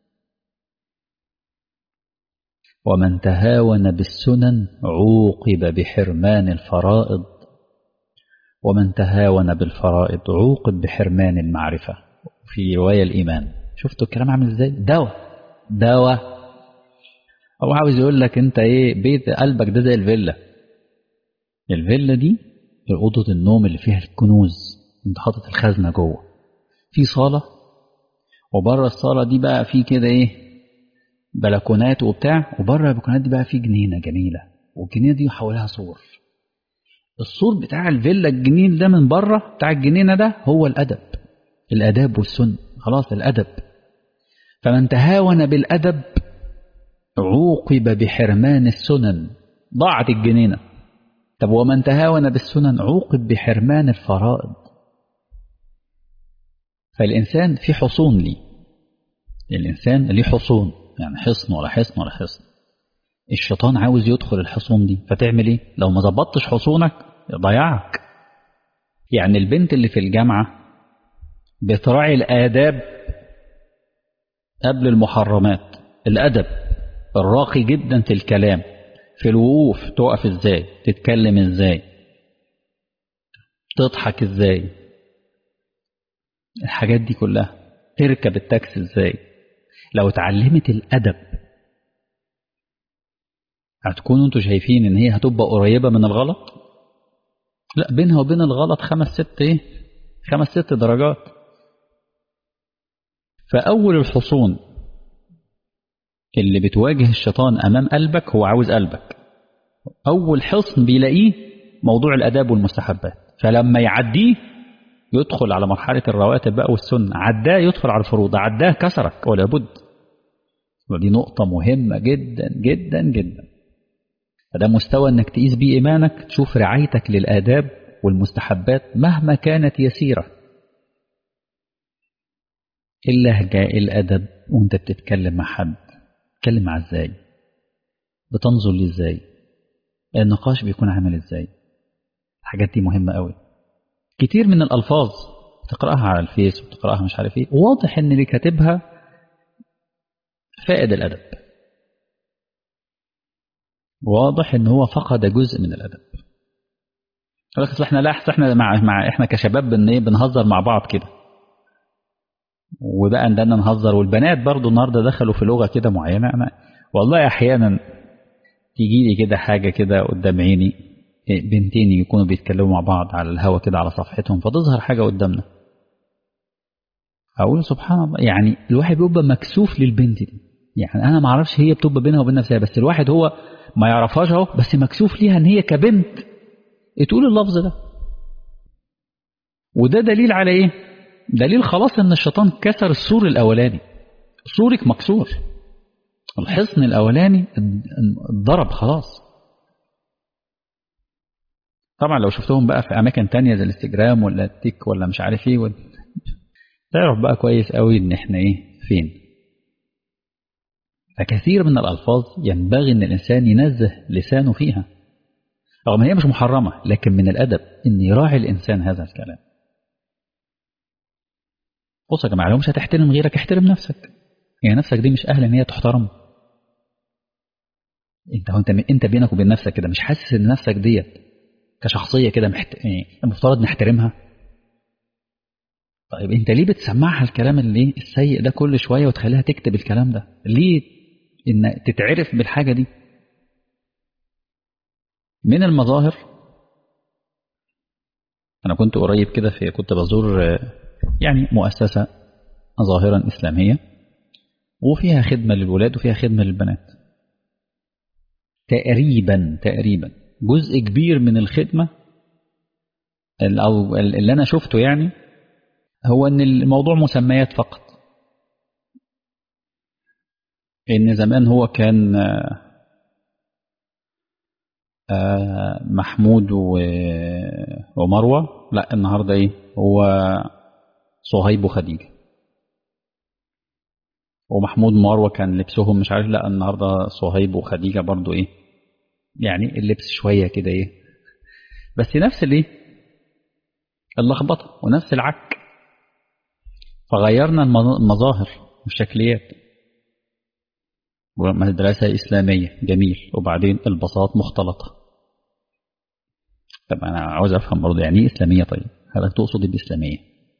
ومن تهاون بالسنن عوقب بحرمان الفرائض ومن تهاون بالفرائض عوقب بحرمان المعرفة في رواية الإيمان شفتوا الكلام عامل ازاي دواء دواء هو عاوز يقول لك انت ايه بيت قلبك ده زي الفيلا الفيلا دي أوضة النوم اللي فيها الكنوز انت حاطط الخزنة جوه في صالة وبره الصالة دي بقى في كده ايه بلكونات وبتاع وبره البلكونات دي بقى في جنينة جميلة والجنينة دي حواليها سور السور بتاع الفيلا الجميل ده من بره بتاع الجنينة ده هو الأدب الأداب والسن خلاص الأدب فمن تهاون بالأدب عوقب بحرمان السنن ضاعت الجنينة طب ومن تهاون بالسنن عوقب بحرمان الفرائض فالإنسان في حصون لي الإنسان ليه حصون يعني حصن ولا حصن ولا حصن الشيطان عاوز يدخل الحصون دي فتعمل ايه لو ما ظبطتش حصونك ضيعك يعني البنت اللي في الجامعة بتراعي الآداب قبل المحرمات الأدب الراقي جدا في الكلام في الوقوف تقف ازاي تتكلم ازاي تضحك ازاي الحاجات دي كلها تركب التاكسي ازاي لو اتعلمت الأدب هتكونوا انتوا شايفين ان هي هتبقى قريبة من الغلط لا بينها وبين الغلط خمس ست ايه خمس ست درجات فأول الحصون اللي بتواجه الشيطان أمام قلبك هو عاوز قلبك أول حصن بيلاقيه موضوع الأداب والمستحبات فلما يعديه يدخل على مرحلة الرواتب بقى والسنة عداه يدخل على الفروض عداه كسرك ولا بد ودي نقطة مهمة جدا جدا جدا فده مستوى انك تقيس بيه ايمانك تشوف رعايتك للآداب والمستحبات مهما كانت يسيرة اللهجة الأدب وانت بتتكلم مع حد بتتكلم معاه ازاي بتنظر ليه ازاي النقاش بيكون عامل ازاي الحاجات دي مهمة قوي كتير من الألفاظ بتقرأها على الفيس وبتقرأها مش عارف ايه واضح ان اللي كاتبها فائد الأدب واضح ان هو فقد جزء من الأدب يقول لك احنا لا احنا مع, مع احنا كشباب بن ايه بنهزر مع بعض كده وبقى عندنا نهزر والبنات برضو النهارده دخلوا في لغه كده معينه انا والله احيانا تيجي لي كده حاجه كده قدام عيني بنتين يكونوا بيتكلموا مع بعض على الهوا كده على صفحتهم فتظهر حاجه قدامنا اقول سبحان الله يعني الواحد بيبقى مكسوف للبنت دي يعني انا ما اعرفش هي بتبقى بينها وبين نفسها بس الواحد هو ما يعرفهاش اهو بس مكسوف ليها ان هي كبنت تقول اللفظ ده وده دليل على ايه دليل خلاص ان الشيطان كسر السور الاولاني سورك مكسور الحصن الاولاني اتضرب خلاص طبعا لو شفتهم بقى في اماكن تانية زي الانستجرام ولا التيك ولا مش عارف ايه تعرف بقى كويس قوي ان احنا ايه فين فكثير من الالفاظ ينبغي ان الانسان ينزه لسانه فيها رغم هي مش محرمه لكن من الادب ان يراعي الانسان هذا الكلام بص يا جماعه لو مش هتحترم غيرك احترم نفسك هي يعني نفسك دي مش اهل ان هي تحترم انت هو انت انت بينك وبين نفسك كده مش حاسس ان نفسك ديت كشخصيه كده محت... يعني المفترض نحترمها طيب انت ليه بتسمعها الكلام اللي السيء ده كل شويه وتخليها تكتب الكلام ده ليه ان تتعرف بالحاجه دي من المظاهر انا كنت قريب كده في كنت بزور يعني مؤسسه ظاهرا اسلاميه وفيها خدمه للولاد وفيها خدمه للبنات تقريبا تقريبا جزء كبير من الخدمه او اللي انا شفته يعني هو ان الموضوع مسميات فقط ان زمان هو كان محمود ومروه لا النهارده ايه هو صهيب وخديجه ومحمود ومروه كان لبسهم مش عارف لا النهارده صهيب وخديجه برضو ايه يعني اللبس شويه كده ايه بس نفس الايه اللخبطه ونفس العك فغيرنا المظاهر والشكليات مدرسة إسلامية جميل وبعدين البساط مختلطة طب أنا عاوز أفهم برضه يعني إيه إسلامية طيب هل تقصد بالإسلامية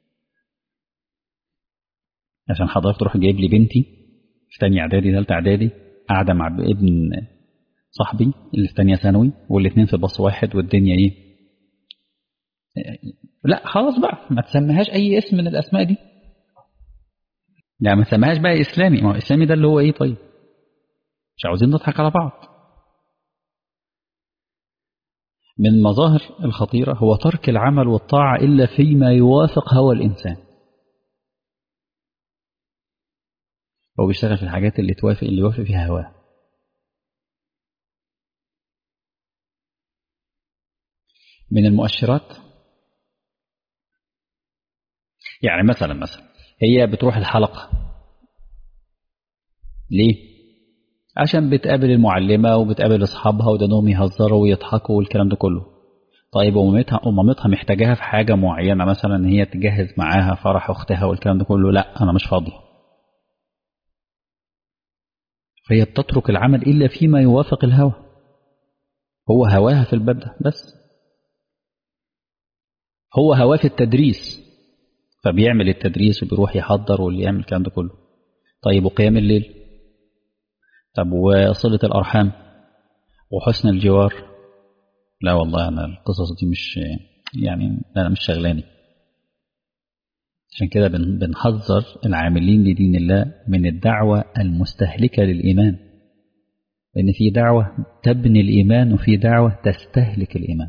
عشان حضرتك تروح جايب لي بنتي في تانية إعدادي تالتة إعدادي قاعدة مع ابن صاحبي اللي في تانية ثانوي والاتنين في باص واحد والدنيا إيه لا خلاص بقى ما تسميهاش أي اسم من الأسماء دي يعني ما تسميهاش بقى إسلامي ما هو إسلامي ده اللي هو إيه طيب مش عاوزين نضحك على بعض من المظاهر الخطيرة هو ترك العمل والطاعة إلا فيما يوافق هوى الإنسان هو بيشتغل في الحاجات اللي توافق اللي يوافق فيها هواه من المؤشرات يعني مثلا مثلا هي بتروح الحلقة ليه؟ عشان بتقابل المعلمة وبتقابل أصحابها ودانهم يهزروا ويضحكوا والكلام ده كله طيب ومامتها ومامتها محتاجاها في حاجة معينة مثلا إن هي تجهز معاها فرح أختها والكلام ده كله لا أنا مش فاضي فهي بتترك العمل إلا فيما يوافق الهوى هو هواها في الباب ده بس هو هواه في التدريس فبيعمل التدريس وبيروح يحضر واللي يعمل الكلام ده كله طيب وقيام الليل طب وصلة الأرحام وحسن الجوار لا والله أنا القصص دي مش يعني أنا مش شغلاني عشان كده بنحذر العاملين لدين الله من الدعوة المستهلكة للإيمان لأن في دعوة تبني الإيمان وفي دعوة تستهلك الإيمان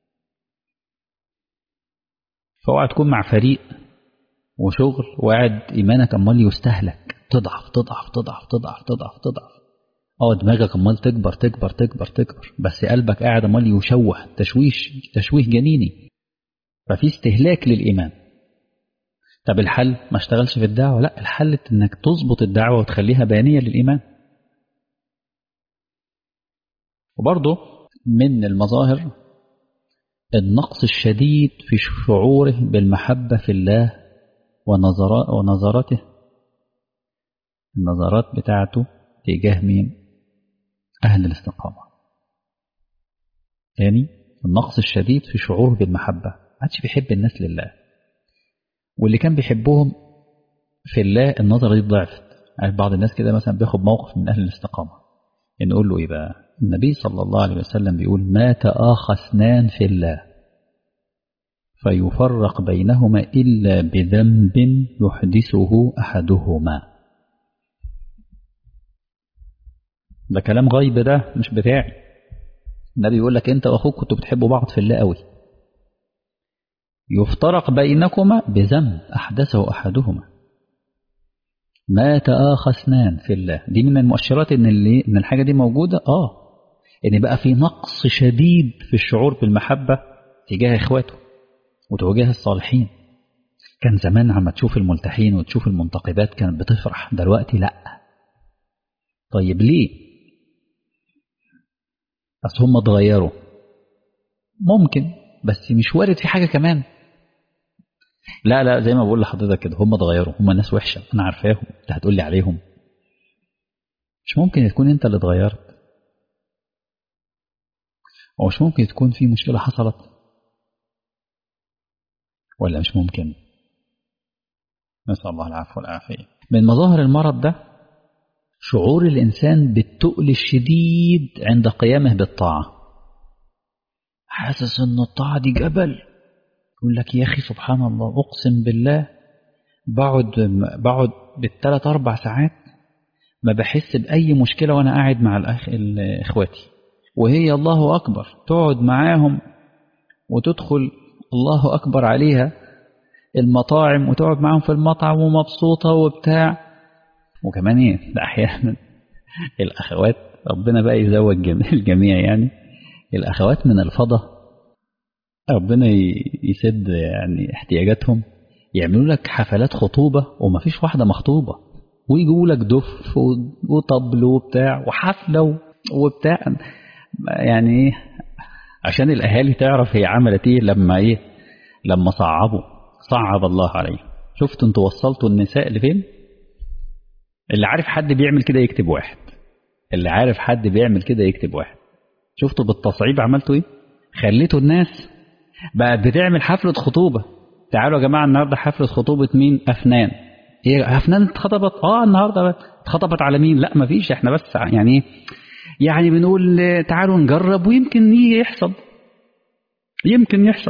فاوعى تكون مع فريق وشغل وقاعد إيمانك أمال يستهلك تضعف تضعف تضعف تضعف تضعف تضعف اه دماغك امال تكبر تكبر تكبر تكبر بس قلبك قاعد امال يشوه تشويش تشويه جنيني ففي استهلاك للايمان طب الحل ما اشتغلش في الدعوه لا الحل انك تظبط الدعوه وتخليها بانيه للايمان وبرضه من المظاهر النقص الشديد في شعوره بالمحبه في الله ونظرات ونظراته النظرات بتاعته تجاه مين أهل الاستقامة يعني النقص الشديد في شعوره بالمحبة ما عادش بيحب الناس لله واللي كان بيحبهم في الله النظرة دي ضعفت عارف بعض الناس كده مثلا بياخد موقف من أهل الاستقامة إن نقول له إيه بقى النبي صلى الله عليه وسلم بيقول ما تآخى اثنان في الله فيفرق بينهما إلا بذنب يحدثه أحدهما ده كلام غيب ده مش بتاعي النبي يقول لك انت واخوك كنتوا بتحبوا بعض في الله قوي يفترق بينكما بذنب أحدثه أحدهما ما تآخى اثنان في الله دي من المؤشرات إن, اللي إن الحاجة دي موجودة آه إن بقى في نقص شديد في الشعور بالمحبة تجاه إخواته وتجاه الصالحين كان زمان عما تشوف الملتحين وتشوف المنتقبات كانت بتفرح دلوقتي لأ طيب ليه بس هم اتغيروا ممكن بس مش وارد في حاجة كمان لا لا زي ما بقول لحضرتك كده هم اتغيروا هم ناس وحشة أنا عارفاهم أنت هتقول لي عليهم مش ممكن تكون أنت اللي اتغيرت ومش ممكن تكون في مشكلة حصلت ولا مش ممكن نسأل الله العفو والعافية من مظاهر المرض ده شعور الإنسان بالتقل الشديد عند قيامه بالطاعة حاسس أن الطاعة دي جبل يقول لك يا أخي سبحان الله أقسم بالله بقعد بقعد بالثلاث أربع ساعات ما بحس بأي مشكلة وأنا قاعد مع الأخ... إخواتي وهي الله أكبر تقعد معاهم وتدخل الله أكبر عليها المطاعم وتقعد معاهم في المطعم ومبسوطة وبتاع وكمان ايه ده احيانا الاخوات ربنا بقى يزوج الجميع يعني الاخوات من الفضة ربنا يسد يعني احتياجاتهم يعملوا لك حفلات خطوبة ومفيش واحدة مخطوبة ويجيبوا لك دف وطبل وبتاع وحفلة وبتاع يعني ايه عشان الاهالي تعرف هي عملت ايه لما ايه لما صعبوا صعب الله عليه شفتوا انتوا وصلتوا النساء لفين اللي عارف حد بيعمل كده يكتب واحد اللي عارف حد بيعمل كده يكتب واحد شفتوا بالتصعيب عملتوا ايه خليتوا الناس بقت بتعمل حفلة خطوبة تعالوا يا جماعة النهاردة حفلة خطوبة مين أفنان ايه أفنان اتخطبت اه النهاردة اتخطبت على مين لا مفيش احنا بس يعني ايه يعني بنقول تعالوا نجرب ويمكن يحصل يمكن يحصل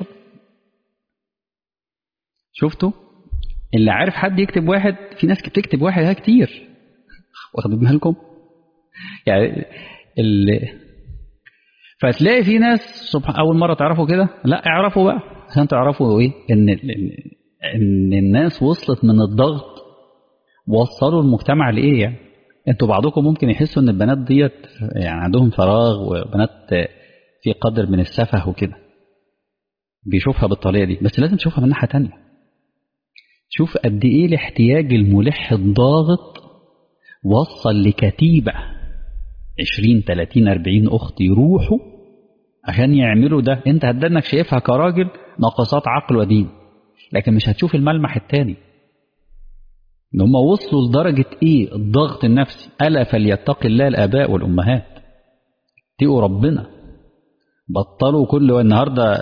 شفتوا اللي عارف حد يكتب واحد في ناس بتكتب واحد ها كتير واخدين بالكم يعني اللي فتلاقي في ناس سبحان اول مره تعرفوا كده لا اعرفوا بقى عشان تعرفوا ايه ان ان الناس وصلت من الضغط وصلوا المجتمع لايه يعني انتوا بعضكم ممكن يحسوا ان البنات ديت يعني عندهم فراغ وبنات في قدر من السفه وكده بيشوفها بالطريقه دي بس لازم تشوفها من ناحيه تانية شوف قد ايه الاحتياج الملح الضاغط وصل لكتيبة 20 30 40 اخت يروحوا عشان يعملوا ده انت هتدنك شايفها كراجل ناقصات عقل ودين لكن مش هتشوف الملمح التاني ان هم وصلوا لدرجة ايه الضغط النفسي ألا فليتقي الله الآباء والأمهات اتقوا ربنا بطلوا كل النهارده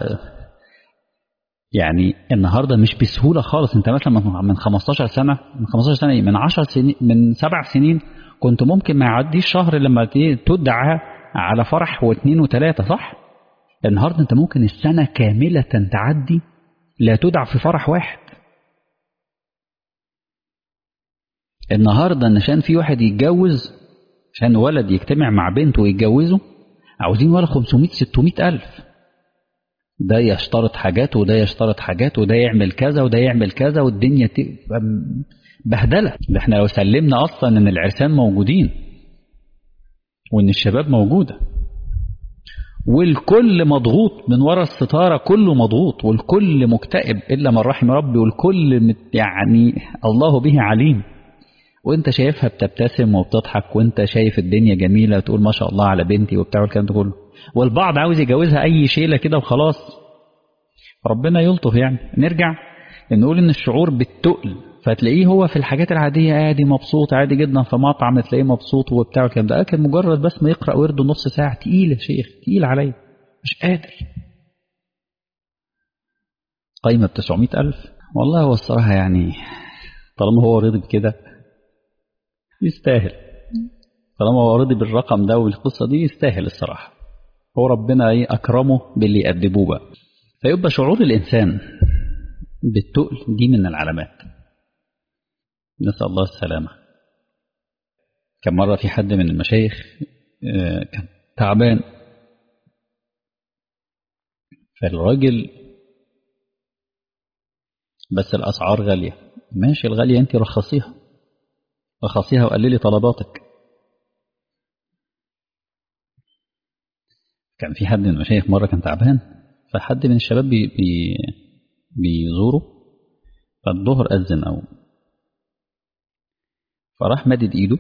يعني النهارده مش بسهوله خالص انت مثلا من 15 سنه من 15 سنه ايه من 10 سنين من سبع سنين كنت ممكن ما يعديش شهر لما تدعى على فرح واثنين وثلاثه صح؟ النهارده انت ممكن السنه كامله تعدي لا تدعى في فرح واحد. النهارده عشان في واحد يتجوز عشان ولد يجتمع مع بنت ويتجوزوا عاوزين ولا 500 600 ألف ده يشترط حاجات وده يشترط حاجات وده يعمل كذا وده يعمل كذا والدنيا تبقى بهدله ده احنا لو سلمنا اصلا ان العرسان موجودين وان الشباب موجوده والكل مضغوط من ورا الستاره كله مضغوط والكل مكتئب الا من رحم ربي والكل يعني الله به عليم وانت شايفها بتبتسم وبتضحك وانت شايف الدنيا جميله وتقول ما شاء الله على بنتي وبتاع والكلام ده كله والبعض عاوز يجوزها اي شيله كده وخلاص ربنا يلطف يعني نرجع نقول ان الشعور بالتقل فتلاقيه هو في الحاجات العاديه عادي مبسوط عادي جدا في مطعم تلاقيه مبسوط وبتاع والكلام ده لكن مجرد بس ما يقرا ورده نص ساعه تقيل يا شيخ تقيل عليا مش قادر قايمه ب 900000 والله هو الصراحه يعني طالما هو رضي بكده يستاهل طالما هو رضي بالرقم ده والقصه دي يستاهل الصراحه هو ربنا ايه اكرمه باللي يأدبوه بقى فيبقى شعور الانسان بالتقل دي من العلامات نسأل الله السلامة كان مرة في حد من المشايخ كان تعبان فالراجل بس الأسعار غالية ماشي الغالية أنت رخصيها رخصيها وقللي طلباتك كان في حد من المشايخ مرة كان تعبان فحد من الشباب بي بي بيزوره فالظهر أذن أو فراح مدد إيده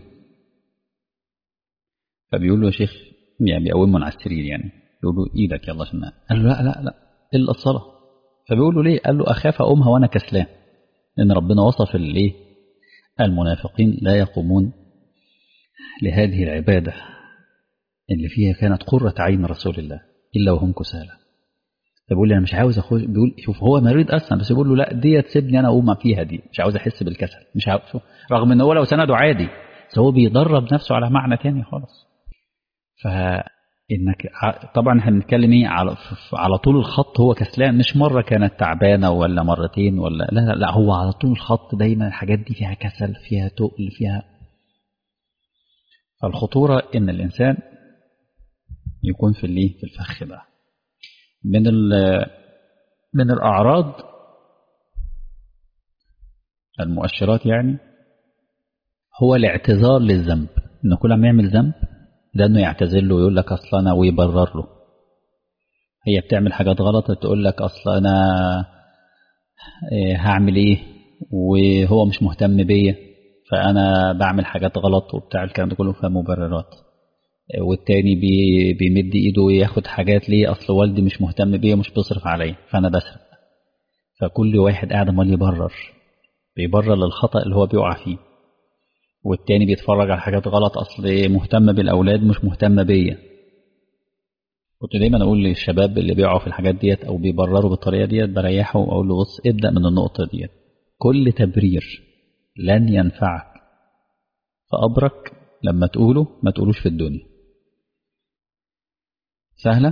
فبيقول له يا شيخ يعني بيقومه على السرير يعني يقول له إيدك يلا عشان قال له لا لا لا إلا الصلاة فبيقول له ليه قال له أخاف أقومها وأنا كسلان لأن ربنا وصف الإيه المنافقين لا يقومون لهذه العبادة اللي فيها كانت قرة عين رسول الله إلا وهم كسالى فبيقول لي أنا مش عاوز أخش بيقول شوف هو مريض أصلا بس بيقول له لا دي تسيبني أنا أقوم فيها دي مش عاوز أحس بالكسل مش عاوز شوف رغم إن هو لو سنده عادي بس هو بيدرب نفسه على معنى تاني خالص فإنك طبعا احنا بنتكلم ايه على على طول الخط هو كسلان مش مرة كانت تعبانة ولا مرتين ولا لا لا, لا هو على طول الخط دايما الحاجات دي فيها كسل فيها تقل فيها فالخطورة إن الإنسان يكون في الايه في الفخ ده من من الأعراض المؤشرات يعني هو الاعتذار للذنب إن كل ما يعمل ذنب ده إنه يعتذر له ويقول لك أصل أنا ويبرر له هي بتعمل حاجات غلط تقول لك أصل أنا هعمل إيه وهو مش مهتم بيا فأنا بعمل حاجات غلط وبتاع الكلام ده كله فيها مبررات والتاني بي بيمد ايده وياخد حاجات ليه اصل والدي مش مهتم بيا ومش بيصرف عليا فانا بسرق فكل واحد قاعد امال يبرر بيبرر للخطا اللي هو بيقع فيه والتاني بيتفرج على حاجات غلط اصل مهتم بالاولاد مش مهتم بيا كنت دايما اقول للشباب اللي بيقعوا في الحاجات ديت او بيبرروا بالطريقه ديت بريحه واقول له بص ابدا من النقطه ديت كل تبرير لن ينفعك فابرك لما تقوله ما تقولوش في الدنيا سهلة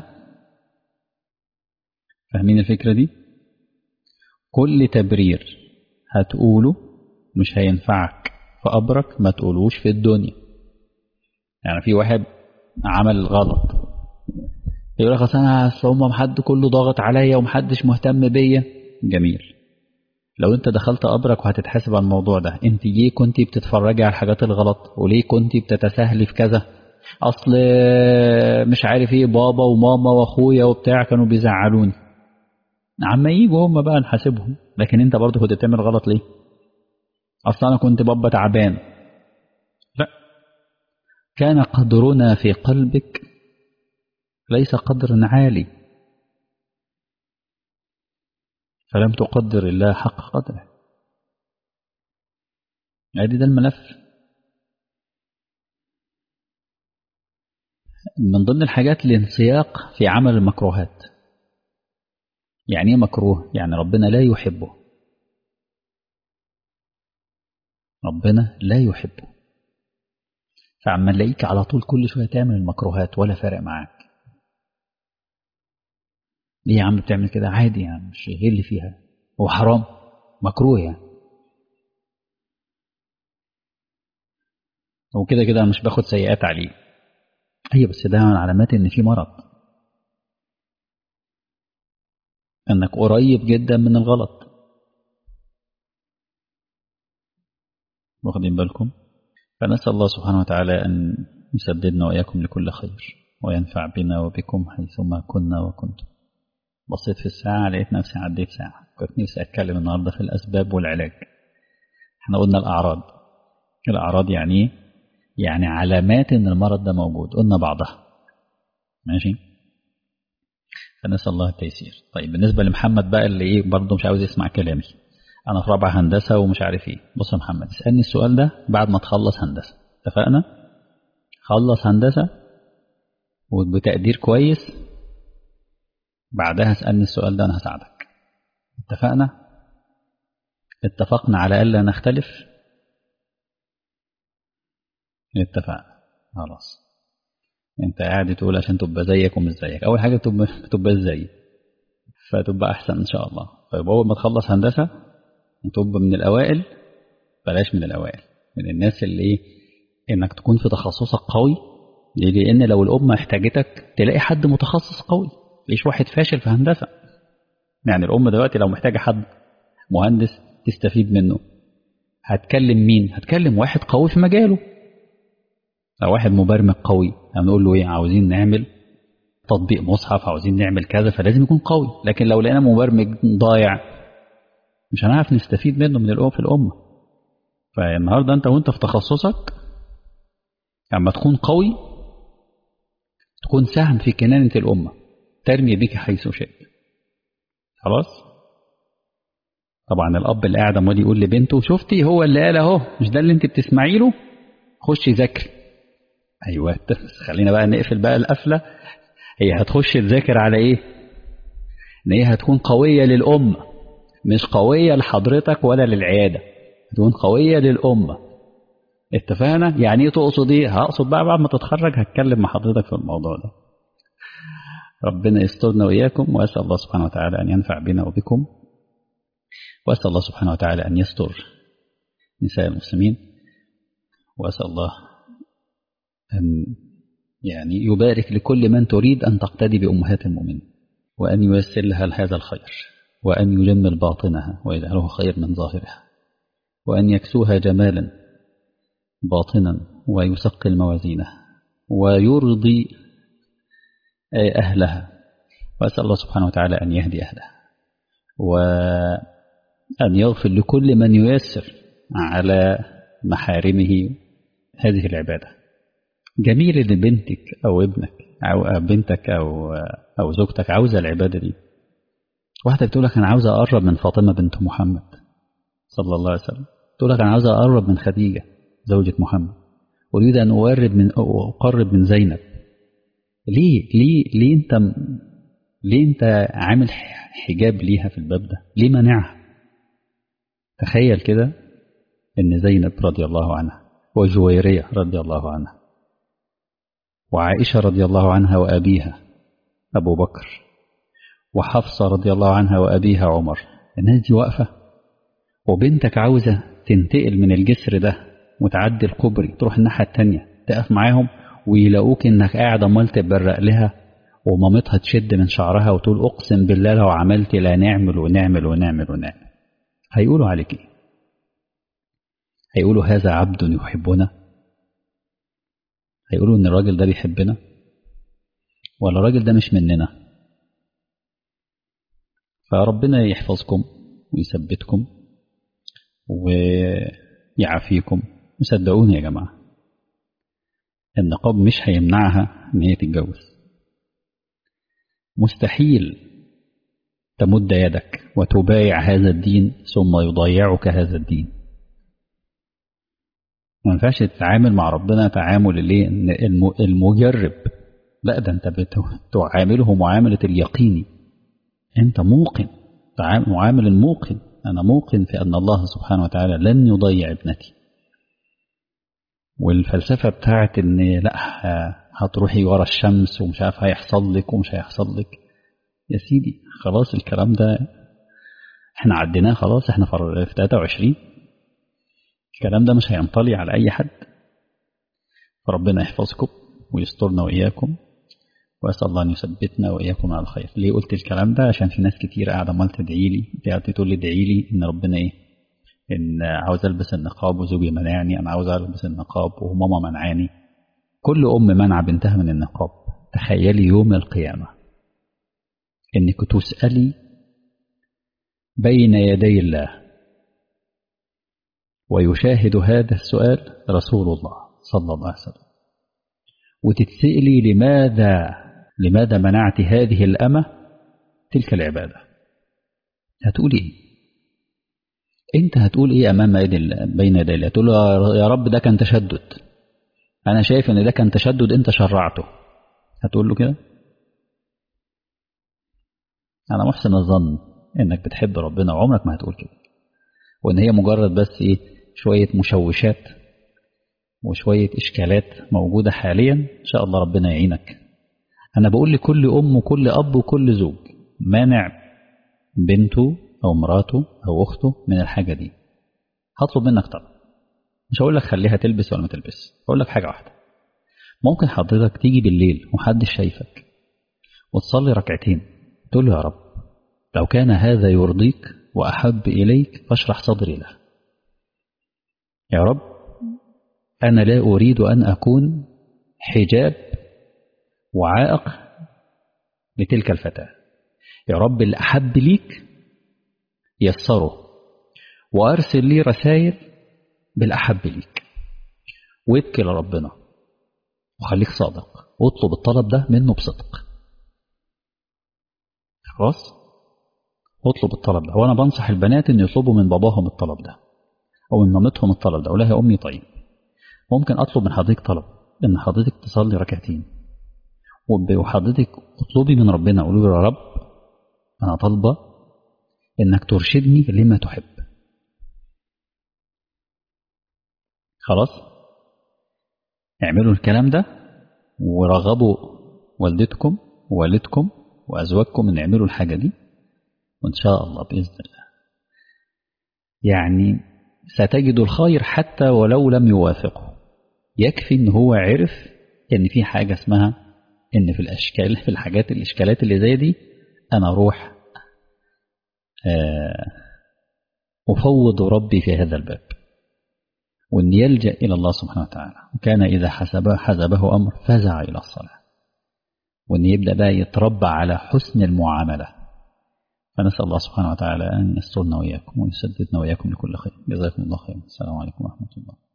فاهمين الفكرة دي كل تبرير هتقوله مش هينفعك فأبرك ما تقولوش في الدنيا يعني في واحد عمل غلط يقول لك اصل انا اصل هم حد كله ضاغط عليا ومحدش مهتم بيا جميل لو انت دخلت قبرك وهتتحاسب على الموضوع ده انت ليه كنت بتتفرجي على الحاجات الغلط وليه كنت بتتساهلي في كذا اصل مش عارف ايه بابا وماما واخويا وبتاع كانوا بيزعلوني عما يجوا هم بقى نحاسبهم لكن انت برضه كنت بتعمل غلط ليه اصل انا كنت بابا تعبان لا كان قدرنا في قلبك ليس قدر عالي فلم تقدر الله حق قدره ادي ده الملف من ضمن الحاجات الانسياق في عمل المكروهات يعني ايه مكروه يعني ربنا لا يحبه ربنا لا يحبه فعما نلاقيك على طول كل شويه تعمل المكروهات ولا فارق معاك ليه يا عم بتعمل كده عادي يعني مش ايه اللي فيها هو حرام مكروه يعني وكده كده مش باخد سيئات عليه ايوه بس ده من علامات ان في مرض انك قريب جدا من الغلط واخدين بالكم فنسأل الله سبحانه وتعالى أن يسددنا وإياكم لكل خير وينفع بنا وبكم حيثما كنا وكنتم بصيت في الساعة لقيت نفسي عديت ساعة كنت نفسي أتكلم النهاردة في الأسباب والعلاج احنا قلنا الأعراض الأعراض يعني يعني علامات إن المرض ده موجود قلنا بعضها ماشي فنسأل الله التيسير طيب بالنسبة لمحمد بقى اللي إيه برضه مش عاوز يسمع كلامي أنا في رابعة هندسة ومش عارف إيه بص يا محمد اسألني السؤال ده بعد ما تخلص هندسة اتفقنا خلص هندسة وبتقدير كويس بعدها اسألني السؤال ده أنا هساعدك اتفقنا اتفقنا على ألا نختلف اتفقنا خلاص انت قاعد تقول عشان تبقى زيك ومش زيك اول حاجه تبقى تبقى زيي فتبقى احسن ان شاء الله طيب اول ما تخلص هندسه تبقى من الاوائل بلاش من الاوائل من الناس اللي ايه انك تكون في تخصصك قوي لان لو الامه احتاجتك تلاقي حد متخصص قوي ليش واحد فاشل في هندسه يعني الامه دلوقتي لو محتاجه حد مهندس تستفيد منه هتكلم مين هتكلم واحد قوي في مجاله لو واحد مبرمج قوي هنقول له ايه عاوزين نعمل تطبيق مصحف عاوزين نعمل كذا فلازم يكون قوي لكن لو لقينا مبرمج ضايع مش هنعرف نستفيد منه من الأمة في الأمة فالنهاردة أنت وأنت في تخصصك لما تكون قوي تكون سهم في كنانة الأمة ترمي بك حيث شئت خلاص طبعا الأب اللي قاعد عمال يقول لبنته شفتي هو اللي قال أهو مش ده اللي أنت بتسمعي له خشي ذاكري أيوه خلينا بقى نقفل بقى القفلة هي هتخش تذاكر على إيه؟ إن هي هتكون قوية للأمة مش قوية لحضرتك ولا للعيادة هتكون قوية للأمة اتفقنا يعني ايه تقصد ايه هقصد بقى بعد ما تتخرج هتكلم مع حضرتك في الموضوع ده ربنا يسترنا وإياكم وأسأل الله سبحانه وتعالى أن ينفع بنا وبكم وأسأل الله سبحانه وتعالى أن يستر نساء المسلمين وأسأل الله أن يعني يبارك لكل من تريد أن تقتدي بأمهات المؤمنين وأن ييسر لها هذا الخير وأن يجمل باطنها ويجعله خير من ظاهرها وأن يكسوها جمالا باطنا ويثقل موازينها ويرضي أهلها وأسأل الله سبحانه وتعالى أن يهدي أهلها وأن يغفر لكل من ييسر على محارمه هذه العبادة جميل إن بنتك أو ابنك أو بنتك أو أو زوجتك عاوزة العبادة دي واحدة بتقول لك أنا عاوزة أقرب من فاطمة بنت محمد صلى الله عليه وسلم تقول لك أنا عاوزة أقرب من خديجة زوجة محمد أريد أن أقرب من أقرب من زينب ليه ليه ليه أنت ليه أنت عامل حجاب ليها في الباب ده ليه منعها تخيل كده إن زينب رضي الله عنها وجويرية رضي الله عنها وعائشة رضي الله عنها وأبيها أبو بكر وحفصة رضي الله عنها وأبيها عمر الناس دي واقفة وبنتك عاوزة تنتقل من الجسر ده وتعدي الكوبري تروح الناحية التانية تقف معاهم ويلاقوك انك قاعد امال تبرق لها ومامتها تشد من شعرها وتقول اقسم بالله لو عملت لا نعمل ونعمل ونعمل ونعمل هيقولوا عليك ايه هيقولوا هذا عبد يحبنا هيقولوا ان الراجل ده بيحبنا ولا الراجل ده مش مننا فربنا يحفظكم ويثبتكم ويعافيكم وصدقوني يا جماعة النقاب مش هيمنعها ان هي تتجوز مستحيل تمد يدك وتبايع هذا الدين ثم يضيعك هذا الدين ما ينفعش تتعامل مع ربنا تعامل اللي المجرب لا ده انت بتعامله معاملة اليقيني انت موقن معامل الموقن انا موقن في ان الله سبحانه وتعالى لن يضيع ابنتي والفلسفة بتاعت ان لا هتروحي ورا الشمس ومش عارف هيحصل لك ومش هيحصل لك يا سيدي خلاص الكلام ده احنا عديناه خلاص احنا في 23 الكلام ده مش هينطلي على اي حد فربنا يحفظكم ويسترنا واياكم واسال الله ان يثبتنا واياكم على الخير ليه قلت الكلام ده عشان في ناس كتير قاعده عمال تدعي لي قاعده تقول لي ادعي لي ان ربنا ايه ان عاوز البس النقاب وزوجي منعني انا عاوز البس النقاب وماما منعاني كل ام منع بنتها من النقاب تخيلي يوم القيامه انك تسالي بين يدي الله ويشاهد هذا السؤال رسول الله صلى الله عليه وسلم وتتسألي لماذا لماذا منعت هذه الأمة تلك العبادة هتقول إيه أنت هتقول إيه أمام بين يدي الله تقول يا رب ده كان تشدد أنا شايف إن ده كان تشدد أنت شرعته هتقول له كده أنا محسن الظن إنك بتحب ربنا وعمرك ما هتقول كده وإن هي مجرد بس إيه شوية مشوشات وشوية إشكالات موجودة حاليا إن شاء الله ربنا يعينك أنا بقول لكل أم وكل أب وكل زوج مانع بنته أو مراته أو أخته من الحاجة دي هطلب منك طبعا مش هقول لك خليها تلبس ولا ما تلبس هقول لك حاجة واحدة ممكن حضرتك تيجي بالليل ومحدش شايفك وتصلي ركعتين تقول له يا رب لو كان هذا يرضيك وأحب إليك فاشرح صدري له يا رب أنا لا أريد أن أكون حجاب وعائق لتلك الفتاة يا رب اللي أحب ليك يسره وأرسل لي رسائل بالأحب ليك وابكي لربنا وخليك صادق واطلب الطلب ده منه بصدق خلاص اطلب الطلب ده وانا بنصح البنات ان يطلبوا من باباهم الطلب ده او من مامتهم الطلب ده اقول لها يا امي طيب ممكن اطلب من حضرتك طلب ان حضرتك تصلي ركعتين وحضرتك اطلبي من ربنا قولي له يا رب انا طالبه انك ترشدني لما تحب خلاص اعملوا الكلام ده ورغبوا والدتكم ووالدكم وازواجكم ان يعملوا الحاجه دي وان شاء الله باذن الله يعني ستجد الخير حتى ولو لم يوافقه يكفي ان هو عرف ان في حاجه اسمها ان في الاشكال في الحاجات الاشكالات اللي زي دي انا اروح افوض ربي في هذا الباب وان يلجا الى الله سبحانه وتعالى وكان اذا حسبه حسبه امر فزع الى الصلاه وان يبدا بقى يتربى على حسن المعامله فنسال الله سبحانه وتعالى ان يسترنا واياكم ويسددنا واياكم لكل خير جزاكم الله خيرا السلام عليكم ورحمه الله